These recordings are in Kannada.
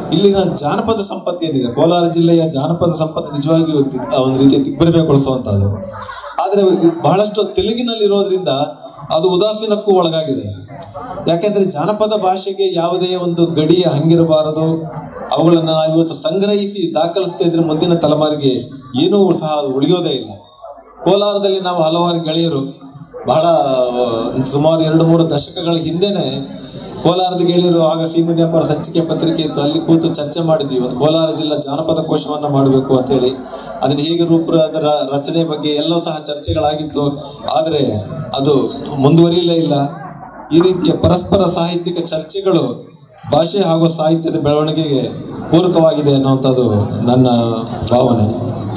ಇಲ್ಲಿನ ಜಾನಪದ ಸಂಪತ್ತು ಏನಿದೆ ಕೋಲಾರ ಜಿಲ್ಲೆಯ ಜಾನಪದ ಸಂಪತ್ತು ನಿಜವಾಗಿಯೂ ತಿ- ಆ ಒಂದು ರೀತಿಯ ದಿಗ್ಭ್ರಮೆಗೊಳಿಸುವಂತಹದ್ದು ಆದರೆ ಬಹಳಷ್ಟು ತೆಲುಗಿನಲ್ಲಿರೋದ್ರಿಂದ ಅದು ಉದಾಸೀನಕ್ಕೂ ಒಳಗಾಗಿದೆ ಯಾಕೆಂದ್ರೆ ಜಾನಪದ ಭಾಷೆಗೆ ಯಾವುದೇ ಒಂದು ಗಡಿಯ ಹಂಗಿರಬಾರದು ಅವುಗಳನ್ನು ನಾವು ಇವತ್ತು ಸಂಗ್ರಹಿಸಿ ದಾಖಲಿಸ್ತಾ ಇದ್ರೆ ಮುಂದಿನ ತಲೆಮಾರಿಗೆ ಏನೂ ಸಹ ಅದು ಉಳಿಯೋದೇ ಇಲ್ಲ ಕೋಲಾರದಲ್ಲಿ ನಾವು ಹಲವಾರು ಗೆಳೆಯರು ಬಹಳ ಆ, ಸುಮಾರು ಎರಡು ಮೂರು ದಶಕಗಳ ಹಿಂದೆನೆ ಕೋಲಾರದ ಗೆಳೆಯರು ಆಗ ಸೀಮುನಿಯಪ್ಪರ ಸಂಚಿಕೆ ಪತ್ರಿಕೆ ಇತ್ತು ಅಲ್ಲಿ ಕೂತು ಚರ್ಚೆ ಮಾಡಿದ್ವಿ ಒಂದು ಕೋಲಾರ ಜಿಲ್ಲಾ ಜಾನಪದ ಕೋಶವನ್ನ ಮಾಡಬೇಕು ಅಂತ ಹೇಳಿ ಅದನ್ನ ಹೇಗೆ ರೂಪ ಅದರ ರಚನೆ ಬಗ್ಗೆ ಎಲ್ಲವೂ ಸಹ ಚರ್ಚೆಗಳಾಗಿತ್ತು ಆದರೆ ಅದು ಮುಂದುವರಿಯಲೇ ಇಲ್ಲ ಈ ರೀತಿಯ ಪರಸ್ಪರ ಸಾಹಿತ್ಯಿಕ ಚರ್ಚೆಗಳು ಭಾಷೆ ಹಾಗೂ ಸಾಹಿತ್ಯದ ಬೆಳವಣಿಗೆಗೆ ಪೂರಕವಾಗಿದೆ ಅನ್ನುವಂಥದ್ದು ನನ್ನ ಭಾವನೆ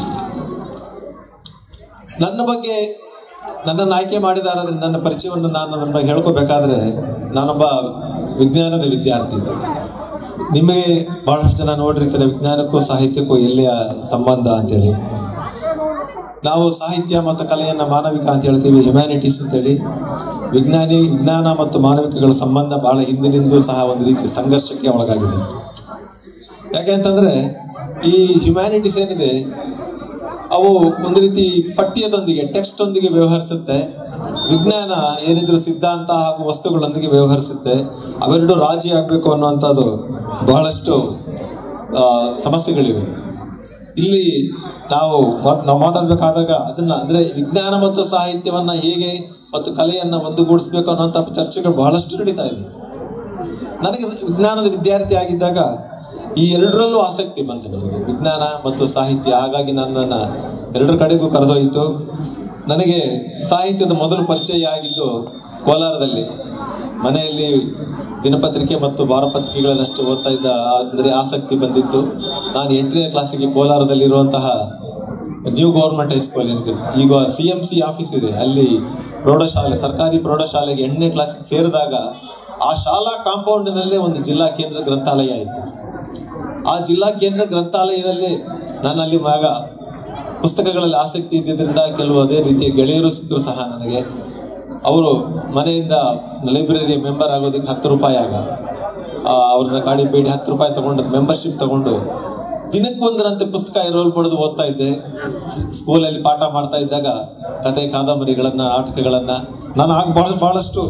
ನನ್ನ ಬಗ್ಗೆ ನನ್ನನ್ನು ಆಯ್ಕೆ ಮಾಡಿದಾರಾದ್ರೆ ನನ್ನ ಪರಿಚಯವನ್ನು ನಾನು ಅದನ್ನ ಹೇಳ್ಕೋಬೇಕಾದ್ರೆ ನಾನೊಬ್ಬ ವಿಜ್ಞಾನದ ವಿದ್ಯಾರ್ಥಿ ನಿಮಗೆ ಬಹಳಷ್ಟು ಜನ ನೋಡಿರ್ತಾರೆ ವಿಜ್ಞಾನಕ್ಕೂ ಸಾಹಿತ್ಯಕ್ಕೂ ಎಲ್ಲಿಯ ಸಂಬಂಧ ಅಂತೇಳಿ ನಾವು ಸಾಹಿತ್ಯ ಮತ್ತು ಕಲೆಯನ್ನ ಮಾನವಿಕ ಅಂತ ಹೇಳ್ತೀವಿ ಹ್ಯುಮ್ಯಾನಿಟೀಸ್ ಅಂತೇಳಿ ವಿಜ್ಞಾನಿ ವಿಜ್ಞಾನ ಮತ್ತು ಮಾನವಿಕಗಳ ಸಂಬಂಧ ಬಹಳ ಹಿಂದಿನಿಂದಲೂ ಸಹ ಒಂದು ರೀತಿ ಸಂಘರ್ಷಕ್ಕೆ ಒಳಗಾಗಿದೆ ಯಾಕೆ ಅಂತಂದ್ರೆ ಈ ಹ್ಯುಮ್ಯಾನಿಟೀಸ್ ಏನಿದೆ ಅವು ಒಂದು ರೀತಿ ಪಠ್ಯದೊಂದಿಗೆ ಟೆಕ್ಸ್ಟ್ ಒಂದಿಗೆ ವ್ಯವಹರಿಸುತ್ತೆ ವಿಜ್ಞಾನ ಏನಿದ್ರು ಸಿದ್ಧಾಂತ ಹಾಗೂ ವಸ್ತುಗಳೊಂದಿಗೆ ವ್ಯವಹರಿಸುತ್ತೆ ಅವೆರಡು ರಾಜಿ ಆಗಬೇಕು ಅನ್ನುವಂಥದ್ದು ಬಹಳಷ್ಟು ಆ, ಸಮಸ್ಯೆಗಳಿವೆ ಇಲ್ಲಿ ನಾವು ಮಾತ್- ನಾವು ಮಾತಾಡ್ಬೇಕಾದಾಗ ಅದನ್ನ ಅಂದ್ರೆ ವಿಜ್ಞಾನ ಮತ್ತು ಸಾಹಿತ್ಯವನ್ನ ಹೇಗೆ ಮತ್ತು ಕಲೆಯನ್ನ ಒಂದುಗೂಡಿಸ್ಬೇಕು ಅನ್ನುವಂಥ ಚರ್ಚೆಗಳು ಬಹಳಷ್ಟು ನಡೀತಾ ಇದೆ ನನಗೆ ವಿಜ್ಞಾನದ ವಿದ್ಯಾರ್ಥಿ ಆಗಿದ್ದಾಗ ಈ ಎರಡರಲ್ಲೂ ಆಸಕ್ತಿ ಬಂತು ನನಗೆ ವಿಜ್ಞಾನ ಮತ್ತು ಸಾಹಿತ್ಯ ಹಾಗಾಗಿ ನನ್ನನ್ನು ಎರಡರ ಕಡೆಗೂ ಕರೆದೊಯ್ಯಿತು ನನಗೆ ಸಾಹಿತ್ಯದ ಮೊದಲು ಪರಿಚಯ ಆಗಿದ್ದು ಕೋಲಾರದಲ್ಲಿ ಮನೆಯಲ್ಲಿ ದಿನಪತ್ರಿಕೆ ಮತ್ತು ವಾರಪತ್ರಿಕೆಗಳನ್ನಷ್ಟು ಓದ್ತಾ ಇದ್ದ ಅಂದರೆ ಆಸಕ್ತಿ ಬಂದಿತ್ತು ನಾನು ಎಂಟನೇ ಕ್ಲಾಸಿಗೆ ಕೋಲಾರದಲ್ಲಿರುವಂತಹ ನ್ಯೂ ಗೌರ್ಮೆಂಟ್ ಹೈಸ್ಕೂಲ್ ಏನಿದೆ ಈಗ ಸಿ ಎಂ ಸಿ ಆಫೀಸ್ ಇದೆ ಅಲ್ಲಿ ಪ್ರೌಢಶಾಲೆ ಸರ್ಕಾರಿ ಪ್ರೌಢಶಾಲೆಗೆ ಎಂಟನೇ ಕ್ಲಾಸಿಗೆ ಸೇರಿದಾಗ ಆ ಶಾಲಾ ಕಾಂಪೌಂಡಿನಲ್ಲೇ ಒಂದು ಜಿಲ್ಲಾ ಕೇಂದ್ರ ಗ್ರಂಥಾಲಯ ಇತ್ತು ಆ ಜಿಲ್ಲಾ ಕೇಂದ್ರ ಗ್ರಂಥಾಲಯದಲ್ಲಿ ನನ್ನಲ್ಲಿ ಆಗ ಪುಸ್ತಕಗಳಲ್ಲಿ ಆಸಕ್ತಿ ಇದ್ದಿದ್ದರಿಂದ ಕೆಲವು ಅದೇ ರೀತಿಯ ಗೆಳೆಯರು ಸಿಕ್ಕರು ಸಹ ನನಗೆ ಅವರು ಮನೆಯಿಂದ ಲೈಬ್ರರಿಯ ಮೆಂಬರ್ ಆಗೋದಕ್ಕೆ ಹತ್ತು ರೂಪಾಯಿ ಆಗ ಆ, ಅವ್ರನ್ನ ಕಾಡಿ ಬೇಡಿ ಹತ್ತು ರೂಪಾಯಿ ತಗೊಂಡು ಮೆಂಬರ್ಶಿಪ್ ತಗೊಂಡು ದಿನಕ್ಕೊಂದರಂತೆ ಪುಸ್ತಕ ಇರೋಲ್ ಪಡೆದು ಓದ್ತಾ ಇದ್ದೆ ಸ್ಕೂಲಲ್ಲಿ ಪಾಠ ಮಾಡ್ತಾ ಇದ್ದಾಗ ಕತೆ ಕಾದಂಬರಿಗಳನ್ನ ನಾಟಕಗಳನ್ನ ನಾನು ಆಗ ಬಹಳ ಬಹಳಷ್ಟು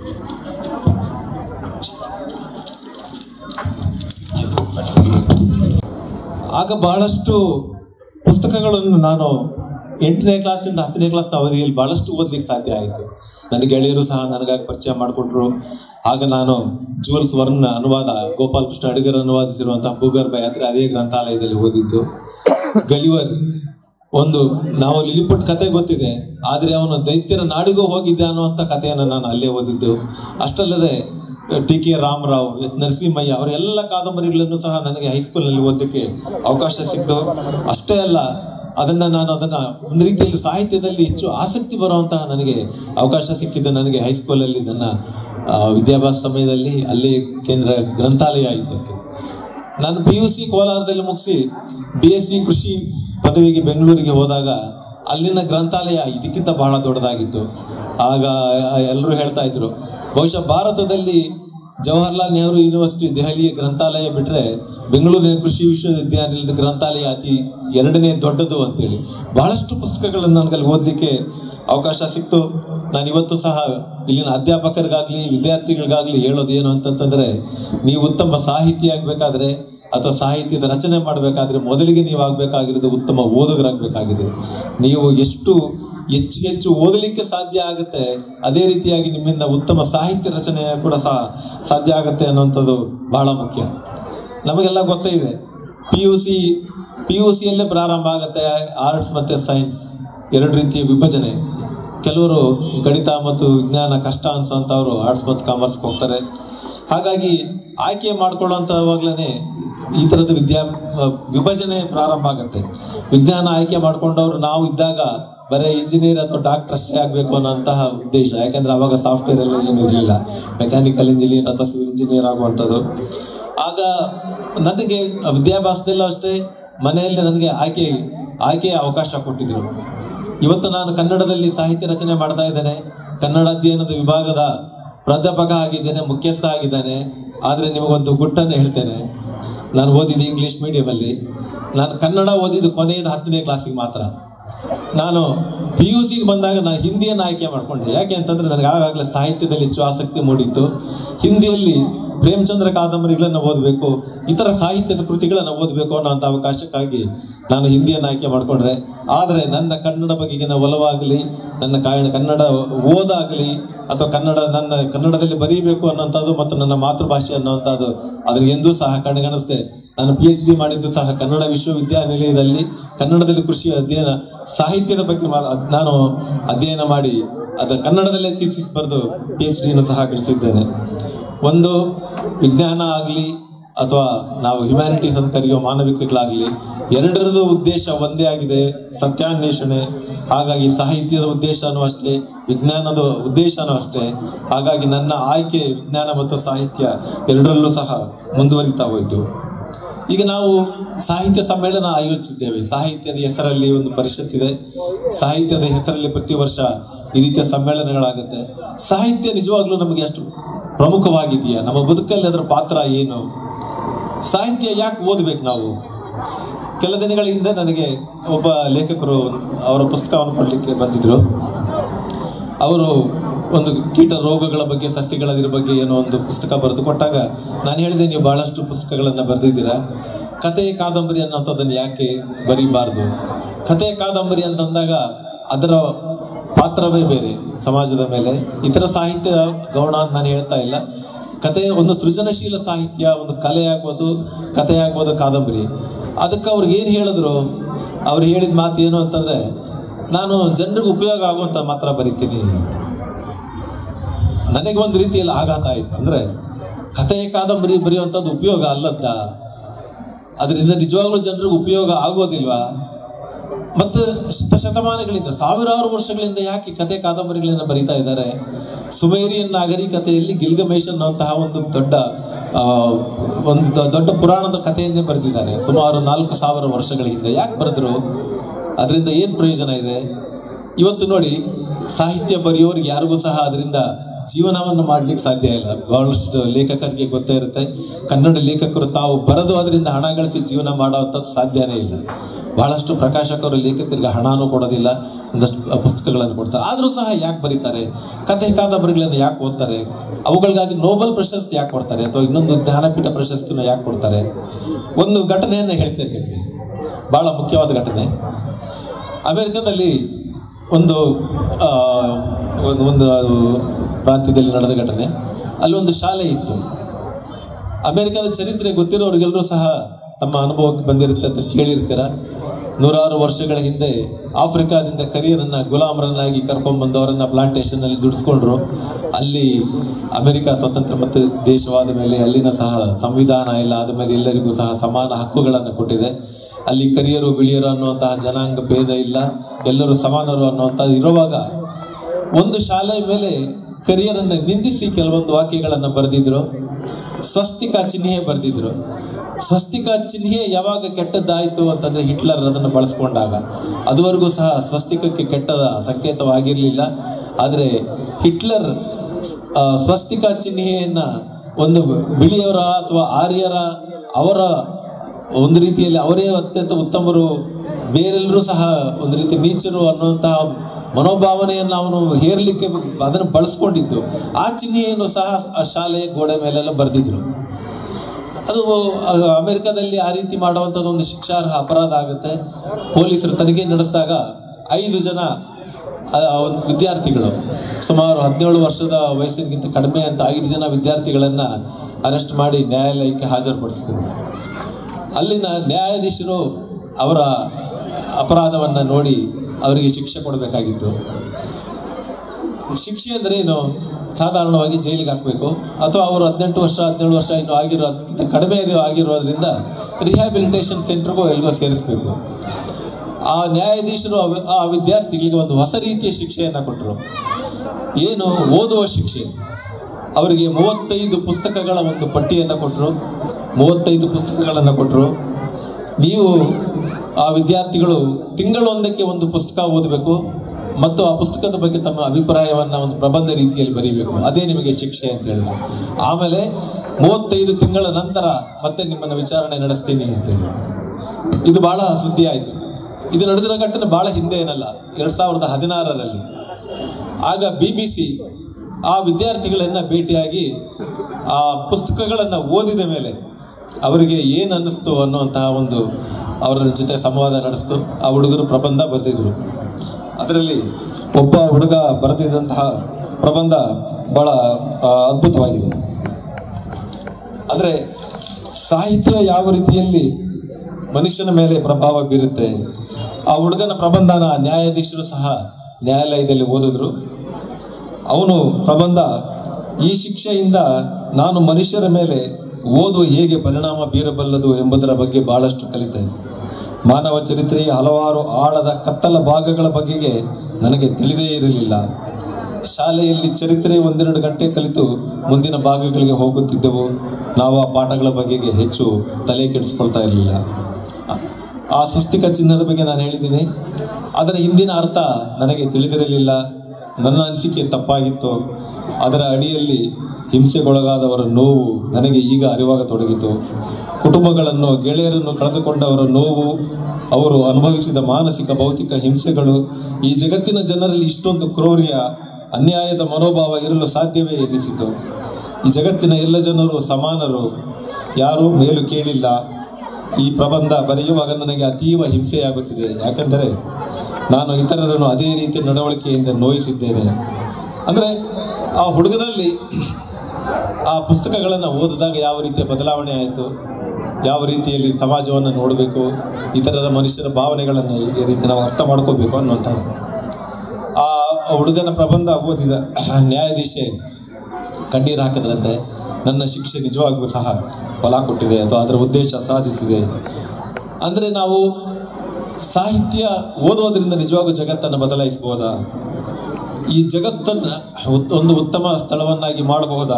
ಆಗ ಬಹಳಷ್ಟು ಪುಸ್ತಕಗಳನ್ನು ನಾನು ಎಂಟನೇ ಕ್ಲಾಸಿಂದ ಹತ್ತನೇ ಕ್ಲಾಸ್ ಅವಧಿಯಲ್ಲಿ ಬಹಳಷ್ಟು ಓದ್ಲಿಕ್ಕೆ ಸಾಧ್ಯ ಆಯಿತು ನನ್ನ ಗೆಳೆಯರು ಸಹ ನನಗಾಗಿ ಪರಿಚಯ ಮಾಡಿಕೊಟ್ರು ಆಗ ನಾನು ಜುವೆಲ್ಸ್ ವರ್ಣ ಅನುವಾದ ಗೋಪಾಲ್ ಕೃಷ್ಣ ಅಡಿಗರ್ ಅನುವಾದಿಸಿರುವಂತಹ ಭೂಗರ್ಭ ಯಾತ್ರೆ ಅದೇ ಗ್ರಂಥಾಲಯದಲ್ಲಿ ಓದಿದ್ದು ಗಲಿವರ್ ಒಂದು ನಾವು ಲಿಲಿಪುಟ್ ಕತೆ ಗೊತ್ತಿದೆ ಆದರೆ ಅವನು ದೈತ್ಯರ ನಾಡಿಗೂ ಹೋಗಿದ್ದ ಅನ್ನುವಂಥ ಕಥೆಯನ್ನು ನಾನು ಅಲ್ಲೇ ಓದಿದ್ದು ಅಷ್ಟಲ್ಲದೆ T K Ramarao H Narasimhaiah ಅವರ ಎಲ್ಲ ಕಾದಂಬರಿಗಳನ್ನು ಸಹ ನನಗೆ ಹೈಸ್ಕೂಲ್ನಲ್ಲಿ ಓದಲಿಕ್ಕೆ ಅವಕಾಶ ಸಿಕ್ತು ಅಷ್ಟೇ ಅಲ್ಲ ಅದನ್ನ ನಾನು ಅದನ್ನ ಒಂದು ರೀತಿಯಲ್ಲಿ ಸಾಹಿತ್ಯದಲ್ಲಿ ಹೆಚ್ಚು ಆಸಕ್ತಿ ಬರುವಂತಹ ನನಗೆ ಅವಕಾಶ ಸಿಕ್ಕಿದ್ದು ನನಗೆ ಹೈಸ್ಕೂಲಲ್ಲಿ ನನ್ನ ಆ, ವಿದ್ಯಾಭ್ಯಾಸ ಸಮಯದಲ್ಲಿ ಅಲ್ಲಿ ಕೇಂದ್ರ ಗ್ರಂಥಾಲಯ ಇದ್ದಕ್ಕೆ ನಾನು ಪಿ ಯು ಸಿ ಕೋಲಾರದಲ್ಲಿ ಮುಗಿಸಿ ಬಿ ಎಸ್ ಸಿ ಕೃಷಿ ಪದವಿಗೆ ಬೆಂಗಳೂರಿಗೆ ಹೋದಾಗ ಅಲ್ಲಿನ ಗ್ರಂಥಾಲಯ ಇದಕ್ಕಿಂತ ಬಹಳ ದೊಡ್ಡದಾಗಿತ್ತು ಆಗ ಎಲ್ಲರೂ ಹೇಳ್ತಾ ಇದ್ರು ಬಹುಶಃ ಭಾರತದಲ್ಲಿ ಜವಾಹರ್ಲಾಲ್ ನೆಹರು ಯೂನಿವರ್ಸಿಟಿ ದೆಹಲಿಯ ಗ್ರಂಥಾಲಯ ಬಿಟ್ಟರೆ ಬೆಂಗಳೂರಿನ ಕೃಷಿ ವಿಶ್ವವಿದ್ಯಾನಿಲಯದ ಗ್ರಂಥಾಲಯ ಅತಿ ಎರಡನೇ ದೊಡ್ಡದು ಅಂತೇಳಿ ಬಹಳಷ್ಟು ಪುಸ್ತಕಗಳನ್ನು ನನಗಲ್ಲಿ ಓದಲಿಕ್ಕೆ ಅವಕಾಶ ಸಿಕ್ತು ನಾನು ಇವತ್ತು ಸಹ ಇಲ್ಲಿನ ಅಧ್ಯಾಪಕರಿಗಾಗ್ಲಿ ವಿದ್ಯಾರ್ಥಿಗಳಿಗಾಗ್ಲಿ ಹೇಳೋದು ಏನು ಅಂತಂತಂದ್ರೆ ನೀವು ಉತ್ತಮ ಸಾಹಿತಿ ಆಗ್ಬೇಕಾದ್ರೆ ಅಥವಾ ಸಾಹಿತ್ಯದ ರಚನೆ ಮಾಡಬೇಕಾದ್ರೆ ಮೊದಲಿಗೆ ನೀವು ಆಗಬೇಕಾಗಿರೋದು ಉತ್ತಮ ಓದುಗರಾಗಬೇಕಾಗಿದೆ ನೀವು ಎಷ್ಟು ಹೆಚ್ಚು ಹೆಚ್ಚು ಓದಲಿಕ್ಕೆ ಸಾಧ್ಯ ಆಗುತ್ತೆ ಅದೇ ರೀತಿಯಾಗಿ ನಿಮ್ಮಿಂದ ಉತ್ತಮ ಸಾಹಿತ್ಯ ರಚನೆ ಕೂಡ ಸಹ ಸಾಧ್ಯ ಆಗುತ್ತೆ ಅನ್ನುವಂಥದ್ದು ಬಹಳ ಮುಖ್ಯ ನಮಗೆಲ್ಲ ಗೊತ್ತೇ ಇದೆ P U C P U ಸಿಯಲ್ಲೇ ಪ್ರಾರಂಭ ಆಗುತ್ತೆ ಆರ್ಟ್ಸ್ ಮತ್ತು ಸೈನ್ಸ್ ಎರಡು ರೀತಿಯ ವಿಭಜನೆ ಕೆಲವರು ಗಣಿತ ಮತ್ತು ವಿಜ್ಞಾನ ಕಷ್ಟ ಅನ್ಸೋಂಥವ್ರು ಆರ್ಟ್ಸ್ ಮತ್ತು ಕಾಮರ್ಸ್ಗೆ ಹೋಗ್ತಾರೆ ಹಾಗಾಗಿ ಆಯ್ಕೆ ಮಾಡ್ಕೊಳ್ಳೋಂಥವಾಗ್ಲೇ ಈ ಥರದ ವಿದ್ಯಾ ವಿಭಜನೆ ಪ್ರಾರಂಭ ಆಗುತ್ತೆ ವಿಜ್ಞಾನ ಆಯ್ಕೆ ಮಾಡ್ಕೊಂಡವ್ರು ನಾವು ಇದ್ದಾಗ ಬರೀ ಇಂಜಿನಿಯರ್ ಅಥವಾ ಡಾಕ್ಟರ್ ಅಷ್ಟೇ ಆಗಬೇಕು ಅನ್ನೋಂತಹ ಉದ್ದೇಶ ಯಾಕಂದ್ರೆ ಅವಾಗ ಸಾಫ್ಟ್ವೇರ್ ಎಲ್ಲ ಏನು ಇರಲಿಲ್ಲ ಮೆಕ್ಯಾನಿಕಲ್ ಇಂಜಿನಿಯರ್ ಅಥವಾ ಸಿವಿಲ್ ಇಂಜಿನಿಯರ್ ಆಗುವಂಥದ್ದು ಆಗ ನನಗೆ ವಿದ್ಯಾಭ್ಯಾಸದಲ್ಲೂ ಅಷ್ಟೇ ಮನೆಯಲ್ಲಿ ನನಗೆ ಆಯ್ಕೆ ಆಯ್ಕೆಯ ಅವಕಾಶ ಕೊಟ್ಟಿದ್ರು ಇವತ್ತು ನಾನು ಕನ್ನಡದಲ್ಲಿ ಸಾಹಿತ್ಯ ರಚನೆ ಮಾಡ್ತಾ ಇದ್ದೇನೆ ಕನ್ನಡ ಅಧ್ಯಯನದ ವಿಭಾಗದ ಪ್ರಾಧ್ಯಾಪಕ ಆಗಿದ್ದೇನೆ ಮುಖ್ಯಸ್ಥ ಆಗಿದ್ದೇನೆ ಆದರೆ ನಿಮಗೊಂದು ಗುಟ್ಟನ್ನು ಹೇಳ್ತೇನೆ ನಾನು ಓದಿದ್ದು ಇಂಗ್ಲೀಷ್ ಮೀಡಿಯಮಲ್ಲಿ ನಾನು ಕನ್ನಡ ಓದಿದ್ದು ಕೊನೆಯದು ಹತ್ತನೇ ಕ್ಲಾಸಿಗೆ ಮಾತ್ರ ನಾನು ಪಿ ಯು ಸಿಗೆ ಬಂದಾಗ ನಾನು ಹಿಂದಿಯನ್ನು ಆಯ್ಕೆ ಮಾಡಿಕೊಂಡೆ ಯಾಕೆ ಅಂತಂದರೆ ನನಗೆ ಆಗಾಗಲೇ ಸಾಹಿತ್ಯದಲ್ಲಿ ಹೆಚ್ಚು ಆಸಕ್ತಿ ಮೂಡಿತ್ತು ಹಿಂದಿಯಲ್ಲಿ ಪ್ರೇಮಚಂದ್ರ ಕಾದಂಬರಿಗಳನ್ನು ಓದಬೇಕು ಇತರ ಸಾಹಿತ್ಯದ ಕೃತಿಗಳನ್ನು ಓದಬೇಕು ಅನ್ನೋಂಥ ಅವಕಾಶಕ್ಕಾಗಿ ನಾನು ಹಿಂದಿಯನ್ನು ಆಯ್ಕೆ ಮಾಡಿಕೊಂಡ್ರೆ ಆದರೆ ನನ್ನ ಕನ್ನಡ ಬಗೆಗಿನ ಒಲವಾಗಲಿ ನನ್ನ ಕಾಯಣ ಕನ್ನಡ ಓದಾಗಲಿ ಅಥವಾ ಕನ್ನಡ ನನ್ನ ಕನ್ನಡದಲ್ಲಿ ಬರೀಬೇಕು ಅನ್ನೋಂಥದ್ದು ಮತ್ತು ನನ್ನ ಮಾತೃಭಾಷೆ ಅನ್ನೋಂಥದ್ದು ಅದನ್ನು ಎಂದೂ ಸಹ ಕಡೆಗಣಿಸದೆ ನಾನು ಪಿ ಎಚ್ ಡಿ ಮಾಡಿದ್ದು ಸಹ ಕನ್ನಡ ವಿಶ್ವವಿದ್ಯಾನಿಲಯದಲ್ಲಿ ಕನ್ನಡದಲ್ಲಿ ಕೃಷಿ ಅಧ್ಯಯನ ಸಾಹಿತ್ಯದ ಬಗ್ಗೆ ಮಾ- ಅದ್- ನಾನು ಅಧ್ಯಯನ ಮಾಡಿ ಅದರ ಕನ್ನಡದಲ್ಲೇ ಥೀಸಿಸ್ ಬರೆದು ಪಿ ಎಚ್ ಡಿಯನ್ನು ಸಹ ಗಳಿಸಿದ್ದೇನೆ ಒಂದು ವಿಜ್ಞಾನ ಆಗಲಿ ಅಥವಾ ನಾವು ಹ್ಯುಮ್ಯಾನಿಟೀಸ್ ಅಂತ ಕರೆಯೋ ಮಾನವಿಕಗಳಾಗಲಿ ಎರಡರದ್ದು ಉದ್ದೇಶ ಒಂದೇ ಆಗಿದೆ ಸತ್ಯಾನ್ವೇಷಣೆ ಹಾಗಾಗಿ ಸಾಹಿತ್ಯದ ಉದ್ದೇಶನೂ ಅಷ್ಟೇ ವಿಜ್ಞಾನದ ಉದ್ದೇಶನೂ ಅಷ್ಟೇ ಹಾಗಾಗಿ ನನ್ನ ಆಯ್ಕೆ ವಿಜ್ಞಾನ ಮತ್ತು ಸಾಹಿತ್ಯ ಎರಡರಲ್ಲೂ ಸಹ ಮುಂದುವರಿತಾ ಹೋಯಿತು ಈಗ ನಾವು ಸಾಹಿತ್ಯ ಸಮ್ಮೇಳನ ಆಯೋಜಿಸಿದ್ದೇವೆ ಸಾಹಿತ್ಯದ ಹೆಸರಲ್ಲಿ ಒಂದು ಪರಿಷತ್ ಇದೆ ಸಾಹಿತ್ಯದ ಹೆಸರಲ್ಲಿ ಪ್ರತಿ ವರ್ಷ ಈ ರೀತಿಯ ಸಮ್ಮೇಳನಗಳಾಗುತ್ತೆ ಸಾಹಿತ್ಯ ನಿಜವಾಗ್ಲೂ ನಮಗೆ ಅಷ್ಟು ಪ್ರಮುಖವಾಗಿದೆಯಾ ನಮ್ಮ ಬದುಕಲ್ಲಿ ಅದರ ಪಾತ್ರ ಏನು ಸಾಹಿತ್ಯ ಯಾಕೆ ಓದಬೇಕು ನಾವು ಕೆಲ ದಿನಗಳ ಹಿಂದೆ ನನಗೆ ಒಬ್ಬ ಲೇಖಕರು ಅವರ ಪುಸ್ತಕವನ್ನು ಕೊಡಲಿಕ್ಕೆ ಬಂದಿದ್ರು ಅವರು ಒಂದು ಕೀಟ ರೋಗಗಳ ಬಗ್ಗೆ ಸಸ್ಯಗಳ ಇದ್ರ ಬಗ್ಗೆ ಏನೋ ಒಂದು ಪುಸ್ತಕ ಬರೆದು ಕೊಟ್ಟಾಗ ನಾನು ಹೇಳಿದೆ ನೀವು ಬಹಳಷ್ಟು ಪುಸ್ತಕಗಳನ್ನು ಬರೆದಿದ್ದೀರಾ ಕತೆ ಕಾದಂಬರಿ ಅನ್ನೋಂಥದ್ದನ್ನು ಯಾಕೆ ಬರೀಬಾರ್ದು ಕತೆ ಕಾದಂಬರಿ ಅಂತಂದಾಗ ಅದರ ಪಾತ್ರವೇ ಬೇರೆ ಸಮಾಜದ ಮೇಲೆ ಇತರ ಸಾಹಿತ್ಯ ಗೌಣ ಅಂತ ನಾನು ಹೇಳ್ತಾ ಇಲ್ಲ ಕತೆ ಒಂದು ಸೃಜನಶೀಲ ಸಾಹಿತ್ಯ ಒಂದು ಕಲೆ ಆಗ್ಬೋದು ಕತೆ ಆಗ್ಬೋದು ಕಾದಂಬರಿ ಅದಕ್ಕೆ ಅವ್ರಿಗೆ ಏನು ಹೇಳಿದ್ರು ಅವ್ರು ಹೇಳಿದ ಮಾತು ಏನು ಅಂತಂದರೆ ನಾನು ಜನರಿಗೆ ಉಪಯೋಗ ಆಗುವಂಥ ಮಾತ್ರ ಬರಿತೀನಿ ನನಗೆ ಒಂದು ರೀತಿಯಲ್ಲಿ ಆಘಾತ ಆಯಿತು ಅಂದರೆ ಕತೆ ಕಾದಂಬರಿ ಬರೆಯುವಂಥದ್ದು ಉಪಯೋಗ ಅಲ್ಲದ್ದ ಅದರಿಂದ ನಿಜವಾಗ್ಲೂ ಜನರಿಗೆ ಉಪಯೋಗ ಆಗೋದಿಲ್ವಾ ಮತ್ತು ಶತಶತಮಾನಗಳಿಂದ ಸಾವಿರಾರು ವರ್ಷಗಳಿಂದ ಯಾಕೆ ಕತೆ ಕಾದಂಬರಿಗಳನ್ನು ಬರೀತಾ ಇದ್ದಾರೆ ಸುಮೇರಿಯನ್ ನಾಗರಿಕತೆಯಲ್ಲಿ ಗಿಲ್ಗಮೇಶ್ ಅನ್ನುವಂತಹ ಒಂದು ದೊಡ್ಡ ಆ, ಒಂದು ದೊ- ದೊಡ್ಡ ಪುರಾಣದ ಕಥೆಯನ್ನೇ ಬರೆದಿದ್ದಾರೆ ಸುಮಾರು ನಾಲ್ಕು ಸಾವಿರ ವರ್ಷಗಳ ಹಿಂದೆ ಯಾಕೆ ಬರೆದ್ರು ಅದರಿಂದ ಏನು ಪ್ರಯೋಜನ ಇದೆ ಇವತ್ತು ನೋಡಿ ಸಾಹಿತ್ಯ ಬರೆಯೋರಿಗೆ ಯಾರಿಗೂ ಸಹ ಅದರಿಂದ ಜೀವನವನ್ನು ಮಾಡ್ಲಿಕ್ಕೆ ಸಾಧ್ಯ ಇಲ್ಲ ಬಹಳಷ್ಟು ಲೇಖಕರಿಗೆ ಗೊತ್ತೇ ಇರುತ್ತೆ ಕನ್ನಡ ಲೇಖಕರು ತಾವು ಬರೆದು ಅದರಿಂದ ಹಣ ಗಳಿಸಿ ಜೀವನ ಮಾಡೋವಂಥದ್ದು ಸಾಧ್ಯನೇ ಇಲ್ಲ ಬಹಳಷ್ಟು ಪ್ರಕಾಶಕರು ಲೇಖಕರಿಗೆ ಹಣನೂ ಕೊಡೋದಿಲ್ಲ ಒಂದಷ್ಟು ಪುಸ್ತಕಗಳನ್ನು ಕೊಡ್ತಾರೆ ಆದರೂ ಸಹ ಯಾಕೆ ಬರೀತಾರೆ ಕಥೆ ಕಾದಂಬರಿಗಳನ್ನು ಯಾಕೆ ಓದ್ತಾರೆ ಅವುಗಳಿಗಾಗಿ ನೋಬೆಲ್ ಪ್ರಶಸ್ತಿ ಯಾಕೆ ಕೊಡ್ತಾರೆ ಅಥವಾ ಇನ್ನೊಂದು ಜ್ಞಾನಪೀಠ ಪ್ರಶಸ್ತಿನ ಯಾಕೆ ಕೊಡ್ತಾರೆ ಒಂದು ಘಟನೆಯನ್ನು ಹೇಳ್ತೇನೆ ನಿಮಗೆ ಬಹಳ ಮುಖ್ಯವಾದ ಘಟನೆ ಅಮೆರಿಕದಲ್ಲಿ ಒಂದು ಆ, ಒಂದು ಒಂದು ಪ್ರಾಂತ್ಯದಲ್ಲಿ ನಡೆದ ಘಟನೆ ಅಲ್ಲಿ ಒಂದು ಶಾಲೆ ಇತ್ತು ಅಮೆರಿಕದ ಚರಿತ್ರೆ ಗೊತ್ತಿರೋರಿಗೆಲ್ಲರೂ ಸಹ ತಮ್ಮ ಅನುಭವಕ್ಕೆ ಬಂದಿರುತ್ತೆ ಅಂತ ಕೇಳಿರ್ತೀರ ನೂರಾರು ವರ್ಷಗಳ ಹಿಂದೆ ಆಫ್ರಿಕಾದಿಂದ ಕರಿಯರನ್ನ ಗುಲಾಮರನ್ನಾಗಿ ಕರ್ಕೊಂಡ್ಬಂದವರನ್ನ ಪ್ಲಾಂಟೇಶನ್ನಲ್ಲಿ ದುಡಿಸ್ಕೊಂಡ್ರು ಅಲ್ಲಿ ಅಮೆರಿಕ ಸ್ವತಂತ್ರ ಮತ್ತು ದೇಶವಾದ ಮೇಲೆ ಅಲ್ಲಿನ ಸಹ ಸಂವಿಧಾನ ಎಲ್ಲ ಆದ ಮೇಲೆ ಎಲ್ಲರಿಗೂ ಸಹ ಸಮಾನ ಹಕ್ಕುಗಳನ್ನು ಕೊಟ್ಟಿದೆ ಅಲ್ಲಿ ಕರಿಯರು ಬಿಳಿಯರು ಅನ್ನುವಂತಹ ಜನಾಂಗ ಭೇದ ಇಲ್ಲ ಎಲ್ಲರೂ ಸಮಾನರು ಅನ್ನುವಂಥದ್ದು ಇರುವಾಗ ಒಂದು ಶಾಲೆಯ ಮೇಲೆ ಕರಿಯರನ್ನು ನಿಂದಿಸಿ ಕೆಲವೊಂದು ವಾಕ್ಯಗಳನ್ನು ಬರೆದಿದ್ರು ಸ್ವಸ್ತಿಕ ಚಿಹ್ನೆ ಬರೆದಿದ್ರು ಸ್ವಸ್ತಿಕ ಚಿಹ್ನೆ ಯಾವಾಗ ಕೆಟ್ಟದ್ದಾಯಿತು ಅಂತಂದ್ರೆ ಹಿಟ್ಲರ್ ಅದನ್ನು ಬಳಸ್ಕೊಂಡಾಗ ಅದುವರೆಗೂ ಸಹ ಸ್ವಸ್ತಿಕಕ್ಕೆ ಕೆಟ್ಟದ ಸಂಕೇತವಾಗಿರಲಿಲ್ಲ ಆದರೆ ಹಿಟ್ಲರ್ ಆ, ಸ್ವಸ್ತಿಕ ಚಿಹ್ನೆಯನ್ನ ಒಂದು ಬಿಳಿಯವರ ಅಥವಾ ಆರ್ಯರ ಅವರ ಒಂದು ರೀತಿಯಲ್ಲಿ ಅವರೇ ಅತ್ಯಂತ ಉತ್ತಮರು ಬೇರೆಲ್ಲರೂ ಸಹ ಒಂದು ರೀತಿ ನೀಚರು ಅನ್ನುವಂತಹ ಮನೋಭಾವನೆಯನ್ನು ಅವನು ಹೇರಲಿಕ್ಕೆ ಅದನ್ನು ಬಳಸ್ಕೊಂಡಿದ್ದು ಆ ಚಿಹ್ನೆಯನ್ನು ಸಹ ಆ ಶಾಲೆಯ ಗೋಡೆ ಮೇಲೆಲ್ಲ ಬರೆದಿದ್ರು ಅದು ಆ, ಅಮೆರಿಕದಲ್ಲಿ ಆ ರೀತಿ ಮಾಡುವಂಥದ್ದು ಒಂದು ಶಿಕ್ಷಾರ್ಹ ಅಪರಾಧ ಆಗುತ್ತೆ ಪೊಲೀಸರು ತನಿಖೆ ನಡೆಸಿದಾಗ ಐದು ಜನ ಆ, ಒಂದು ವಿದ್ಯಾರ್ಥಿಗಳು ಸುಮಾರು ಹದಿನೇಳು ವರ್ಷದ ವಯಸ್ಸಿಗಿಂತ ಕಡಿಮೆ ಅಂತ ಐದು ಜನ ವಿದ್ಯಾರ್ಥಿಗಳನ್ನು ಅರೆಸ್ಟ್ ಮಾಡಿ ನ್ಯಾಯಾಲಯಕ್ಕೆ ಹಾಜರುಪಡಿಸಿದ್ರು ಅಲ್ಲಿನ ನ್ಯಾಯಾಧೀಶರು ಅವರ ಅಪರಾಧವನ್ನು ನೋಡಿ ಅವರಿಗೆ ಶಿಕ್ಷೆ ಕೊಡಬೇಕಾಗಿತ್ತು ಶಿಕ್ಷೆ ಅಂದ್ರೆ ಏನು ಸಾಧಾರಣವಾಗಿ ಜೈಲಿಗೆ ಹಾಕಬೇಕು ಅಥವಾ ಅವರು ಹದಿನೆಂಟು ವರ್ಷ ಹದಿನೇಳು ವರ್ಷ ಇನ್ನು ಆಗಿರೋ ಅದಕ್ಕಿಂತ ಕಡಿಮೆ ಇರೋ- ಆಗಿರೋದ್ರಿಂದ ರಿಹ್ಯಾಬಿಲಿಟೇಷನ್ ಸೆಂಟ್ರಿಗೂ ಎಲ್ಗೋ ಸೇರಿಸಬೇಕು ಆ ನ್ಯಾಯಾಧೀಶರು ಆ ವಿ- ಆ ವಿದ್ಯಾರ್ಥಿಗಳಿಗೆ ಒಂದು ಹೊಸ ರೀತಿಯ ಶಿಕ್ಷೆಯನ್ನು ಕೊಟ್ಟರು ಏನು ಓದುವ ಶಿಕ್ಷೆ ಅವರಿಗೆ ಮೂವತ್ತೈದು ಪುಸ್ತಕಗಳ ಒಂದು ಪಟ್ಟಿಯನ್ನು ಕೊಟ್ಟರು ಮೂವತ್ತೈದು ಪುಸ್ತಕಗಳನ್ನು ಕೊಟ್ಟರು ನೀವು ಆ ವಿದ್ಯಾರ್ಥಿಗಳು ತಿಂಗಳೊಂದಕ್ಕೆ ಒಂದು ಪುಸ್ತಕ ಓದಬೇಕು ಮತ್ತು ಆ ಪುಸ್ತಕದ ಬಗ್ಗೆ ತಮ್ಮ ಅಭಿಪ್ರಾಯವನ್ನು ಒಂದು ಪ್ರಬಂಧ ರೀತಿಯಲ್ಲಿ ಬರೀಬೇಕು ಅದೇ ನಿಮಗೆ ಶಿಕ್ಷೆ ಅಂತ ಹೇಳಿದ್ರು ಆಮೇಲೆ ಮೂವತ್ತೈದು ತಿಂಗಳ ನಂತರ ಮತ್ತೆ ನಿಮ್ಮನ್ನು ವಿಚಾರಣೆ ನಡೆಸ್ತೀನಿ ಅಂತೇಳಿ ಇದು ಬಹಳ ಸುದ್ದಿ ಆಯಿತು ಇದು ನಡೆದಿರೋ ಘಟನೆ ಬಹಳ ಹಿಂದೆ ಏನಲ್ಲ ಎರಡು ಸಾವಿರದ ಹದಿನಾರರಲ್ಲಿ ಆಗ ಬಿ ಬಿ ಸಿ ಆ ವಿದ್ಯಾರ್ಥಿಗಳನ್ನು ಭೇಟಿಯಾಗಿ ಆ ಪುಸ್ತಕಗಳನ್ನು ಓದಿದ ಮೇಲೆ ಅವರಿಗೆ ಏನು ಅನ್ನಿಸ್ತು ಅನ್ನುವಂತಹ ಒಂದು ಅವರ ಜೊತೆ ಸಂವಾದ ನಡೆಸ್ತು ಆ ಹುಡುಗರು ಪ್ರಬಂಧ ಬರೆದಿದ್ರು ಅದರಲ್ಲಿ ಒಬ್ಬ ಹುಡುಗ ಬರೆದಿದ್ದಂತಹ ಪ್ರಬಂಧ ಬಹಳ ಆ, ಅದ್ಭುತವಾಗಿದೆ ಅಂದರೆ ಸಾಹಿತ್ಯ ಯಾವ ರೀತಿಯಲ್ಲಿ ಮನುಷ್ಯನ ಮೇಲೆ ಪ್ರಭಾವ ಬೀರುತ್ತೆ ಆ ಹುಡುಗನ ಪ್ರಬಂಧನ ನ್ಯಾಯಾಧೀಶರು ಸಹ ನ್ಯಾಯಾಲಯದಲ್ಲಿ ಓದಿದ್ರು ಅವನು ಪ್ರಬಂಧ ಈ ಶಿಕ್ಷೆಯಿಂದ ನಾನು ಮನುಷ್ಯರ ಮೇಲೆ ಓದು ಹೇಗೆ ಪರಿಣಾಮ ಬೀರಬಲ್ಲದು ಎಂಬುದರ ಬಗ್ಗೆ ಬಹಳಷ್ಟು ಕಲಿತೆ ಮಾನವ ಚರಿತ್ರೆಯ ಹಲವಾರು ಆಳದ ಕತ್ತಲ ಭಾಗಗಳ ಬಗೆಗೆ ನನಗೆ ತಿಳಿದೇ ಇರಲಿಲ್ಲ ಶಾಲೆಯಲ್ಲಿ ಚರಿತ್ರೆ ಒಂದೆರಡು ಗಂಟೆ ಕಲಿತು ಮುಂದಿನ ಭಾಗಗಳಿಗೆ ಹೋಗುತ್ತಿದ್ದೆವು ನಾವು ಆ ಪಾಠಗಳ ಬಗೆಗೆ ಹೆಚ್ಚು ತಲೆ ಕೆಡಿಸ್ಕೊಳ್ತಾ ಇರಲಿಲ್ಲ ಆ ಸ್ವಸ್ತಿಕ ಚಿಹ್ನದ ಬಗ್ಗೆ ನಾನು ಹೇಳಿದ್ದೀನಿ ಅದರ ಹಿಂದಿನ ಅರ್ಥ ನನಗೆ ತಿಳಿದಿರಲಿಲ್ಲ ನನ್ನ ಅನಿಸಿಕೆ ತಪ್ಪಾಗಿತ್ತು ಅದರ ಅಡಿಯಲ್ಲಿ ಹಿಂಸೆಗೊಳಗಾದವರ ನೋವು ನನಗೆ ಈಗ ಅರಿವಾಗತೊಡಗಿತು ಕುಟುಂಬಗಳನ್ನು ಗೆಳೆಯರನ್ನು ಕಳೆದುಕೊಂಡವರ ನೋವು ಅವರು ಅನುಭವಿಸಿದ ಮಾನಸಿಕ ಭೌತಿಕ ಹಿಂಸೆಗಳು ಈ ಜಗತ್ತಿನ ಜನರಲ್ಲಿ ಇಷ್ಟೊಂದು ಕ್ರೌರ್ಯ ಅನ್ಯಾಯದ ಮನೋಭಾವ ಇರಲು ಸಾಧ್ಯವೇ ಎನಿಸಿತು ಈ ಜಗತ್ತಿನ ಎಲ್ಲ ಜನರು ಸಮಾನರು ಯಾರೂ ಮೇಲು ಕೇಳಿಲ್ಲ ಈ ಪ್ರಬಂಧ ಬರೆಯುವಾಗ ನನಗೆ ಅತೀವ ಹಿಂಸೆಯಾಗುತ್ತಿದೆ ಯಾಕೆಂದರೆ ನಾನು ಇತರರನ್ನು ಅದೇ ರೀತಿ ನಡವಳಿಕೆಯಿಂದ ನೋಯಿಸಿದ್ದೇನೆ ಅಂದರೆ ಆ ಹುಡುಗನಲ್ಲಿ ಆ ಪುಸ್ತಕಗಳನ್ನು ಓದಿದಾಗ ಯಾವ ರೀತಿಯ ಬದಲಾವಣೆ ಆಯಿತು ಯಾವ ರೀತಿಯಲ್ಲಿ ಸಮಾಜವನ್ನು ನೋಡಬೇಕು ಇತರರ ಮನುಷ್ಯರ ಭಾವನೆಗಳನ್ನು ಈ ರೀತಿ ನಾವು ಅರ್ಥ ಮಾಡ್ಕೋಬೇಕು ಅನ್ನುವಂಥದ್ದು ಆ ಹುಡುಗನ ಪ್ರಬಂಧ ಓದಿದ ನ್ಯಾಯಾಧೀಶೆ ಕಣ್ಣೀರು ಹಾಕಿದ್ರಂತೆ ನನ್ನ ಶಿಕ್ಷೆ ನಿಜವಾಗ್ಲೂ ಸಹ ಫಲ ಕೊಟ್ಟಿದೆ ಅಥವಾ ಅದರ ಉದ್ದೇಶ ಸಾಧಿಸಿದೆ ಅಂದರೆ ನಾವು ಸಾಹಿತ್ಯ ಓದೋದ್ರಿಂದ ನಿಜವಾಗೂ ಜಗತ್ತನ್ನು ಬದಲಾಯಿಸಬಹುದಾ ಈ ಜಗತ್ತನ್ನು ಉತ್- ಒಂದು ಉತ್ತಮ ಸ್ಥಳವನ್ನಾಗಿ ಮಾಡಬಹುದಾ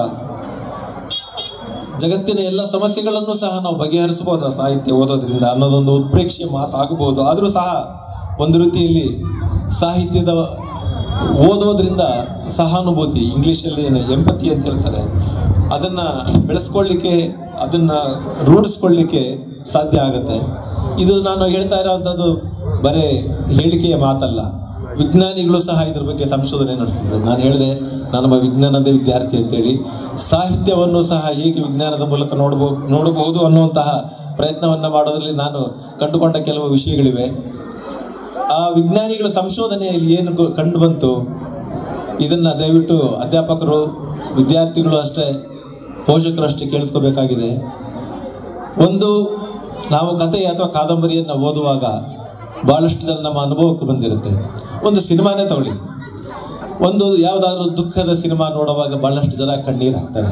ಜಗತ್ತಿನ ಎಲ್ಲ ಸಮಸ್ಯೆಗಳನ್ನು ಸಹ ನಾವು ಬಗೆಹರಿಸಬಹುದಾ ಸಾಹಿತ್ಯ ಓದೋದ್ರಿಂದ ಅನ್ನೋದೊಂದು ಉತ್ಪ್ರೇಕ್ಷೆಯ ಮಾತಾಗಬಹುದು ಆದರೂ ಸಹ ಒಂದು ರೀತಿಯಲ್ಲಿ ಸಾಹಿತ್ಯದ ಓದೋದ್ರಿಂದ ಸಹಾನುಭೂತಿ ಇಂಗ್ಲೀಷಲ್ಲಿ ಏನು ಎಂಪತಿ ಅಂತ ಹೇಳ್ತಾರೆ ಅದನ್ನು ಬೆಳೆಸ್ಕೊಳ್ಳಿಕ್ಕೆ ಅದನ್ನು ರೂಢಿಸ್ಕೊಳ್ಳಿಕ್ಕೆ ಸಾಧ್ಯ ಆಗುತ್ತೆ ಇದು ನಾನು ಹೇಳ್ತಾ ಇರೋವಂಥದ್ದು ಬರೇ ಹೇಳಿಕೆಯ ಮಾತಲ್ಲ ವಿಜ್ಞಾನಿಗಳು ಸಹ ಇದ್ರ ಬಗ್ಗೆ ಸಂಶೋಧನೆ ನಡೆಸಿದ್ರು ನಾನು ಹೇಳಿದೆ ನಾನೊಬ್ಬ ವಿಜ್ಞಾನದ ವಿದ್ಯಾರ್ಥಿ ಅಂತೇಳಿ ಸಾಹಿತ್ಯವನ್ನು ಸಹ ಹೇಗೆ ವಿಜ್ಞಾನದ ಮೂಲಕ ನೋಡಬಹುದು ನೋಡಬಹುದು ಅನ್ನುವಂತಹ ಪ್ರಯತ್ನವನ್ನು ಮಾಡೋದ್ರಲ್ಲಿ ನಾನು ಕಂಡುಕೊಂಡ ಕೆಲವು ವಿಷಯಗಳಿವೆ ಆ ವಿಜ್ಞಾನಿಗಳ ಸಂಶೋಧನೆಯಲ್ಲಿ ಏನು ಗೊ- ಕಂಡು ಬಂತು ಇದನ್ನ ದಯವಿಟ್ಟು ಅಧ್ಯಾಪಕರು ವಿದ್ಯಾರ್ಥಿಗಳು ಅಷ್ಟೇ ಪೋಷಕರು ಅಷ್ಟೇ ಕೇಳಿಸ್ಕೋಬೇಕಾಗಿದೆ ಒಂದು ನಾವು ಕತೆ ಅಥವಾ ಕಾದಂಬರಿಯನ್ನು ಓದುವಾಗ ಬಹಳಷ್ಟು ಜನ ನಮ್ಮ ಅನುಭವಕ್ಕೆ ಬಂದಿರುತ್ತೆ ಒಂದು ಸಿನಿಮಾನೇ ತಗೊಳ್ಳಿ ಒಂದು ಯಾವುದಾದ್ರೂ ದುಃಖದ ಸಿನಿಮಾ ನೋಡುವಾಗ ಬಹಳಷ್ಟು ಜನ ಕಣ್ಣೀರು ಹಾಕ್ತಾರೆ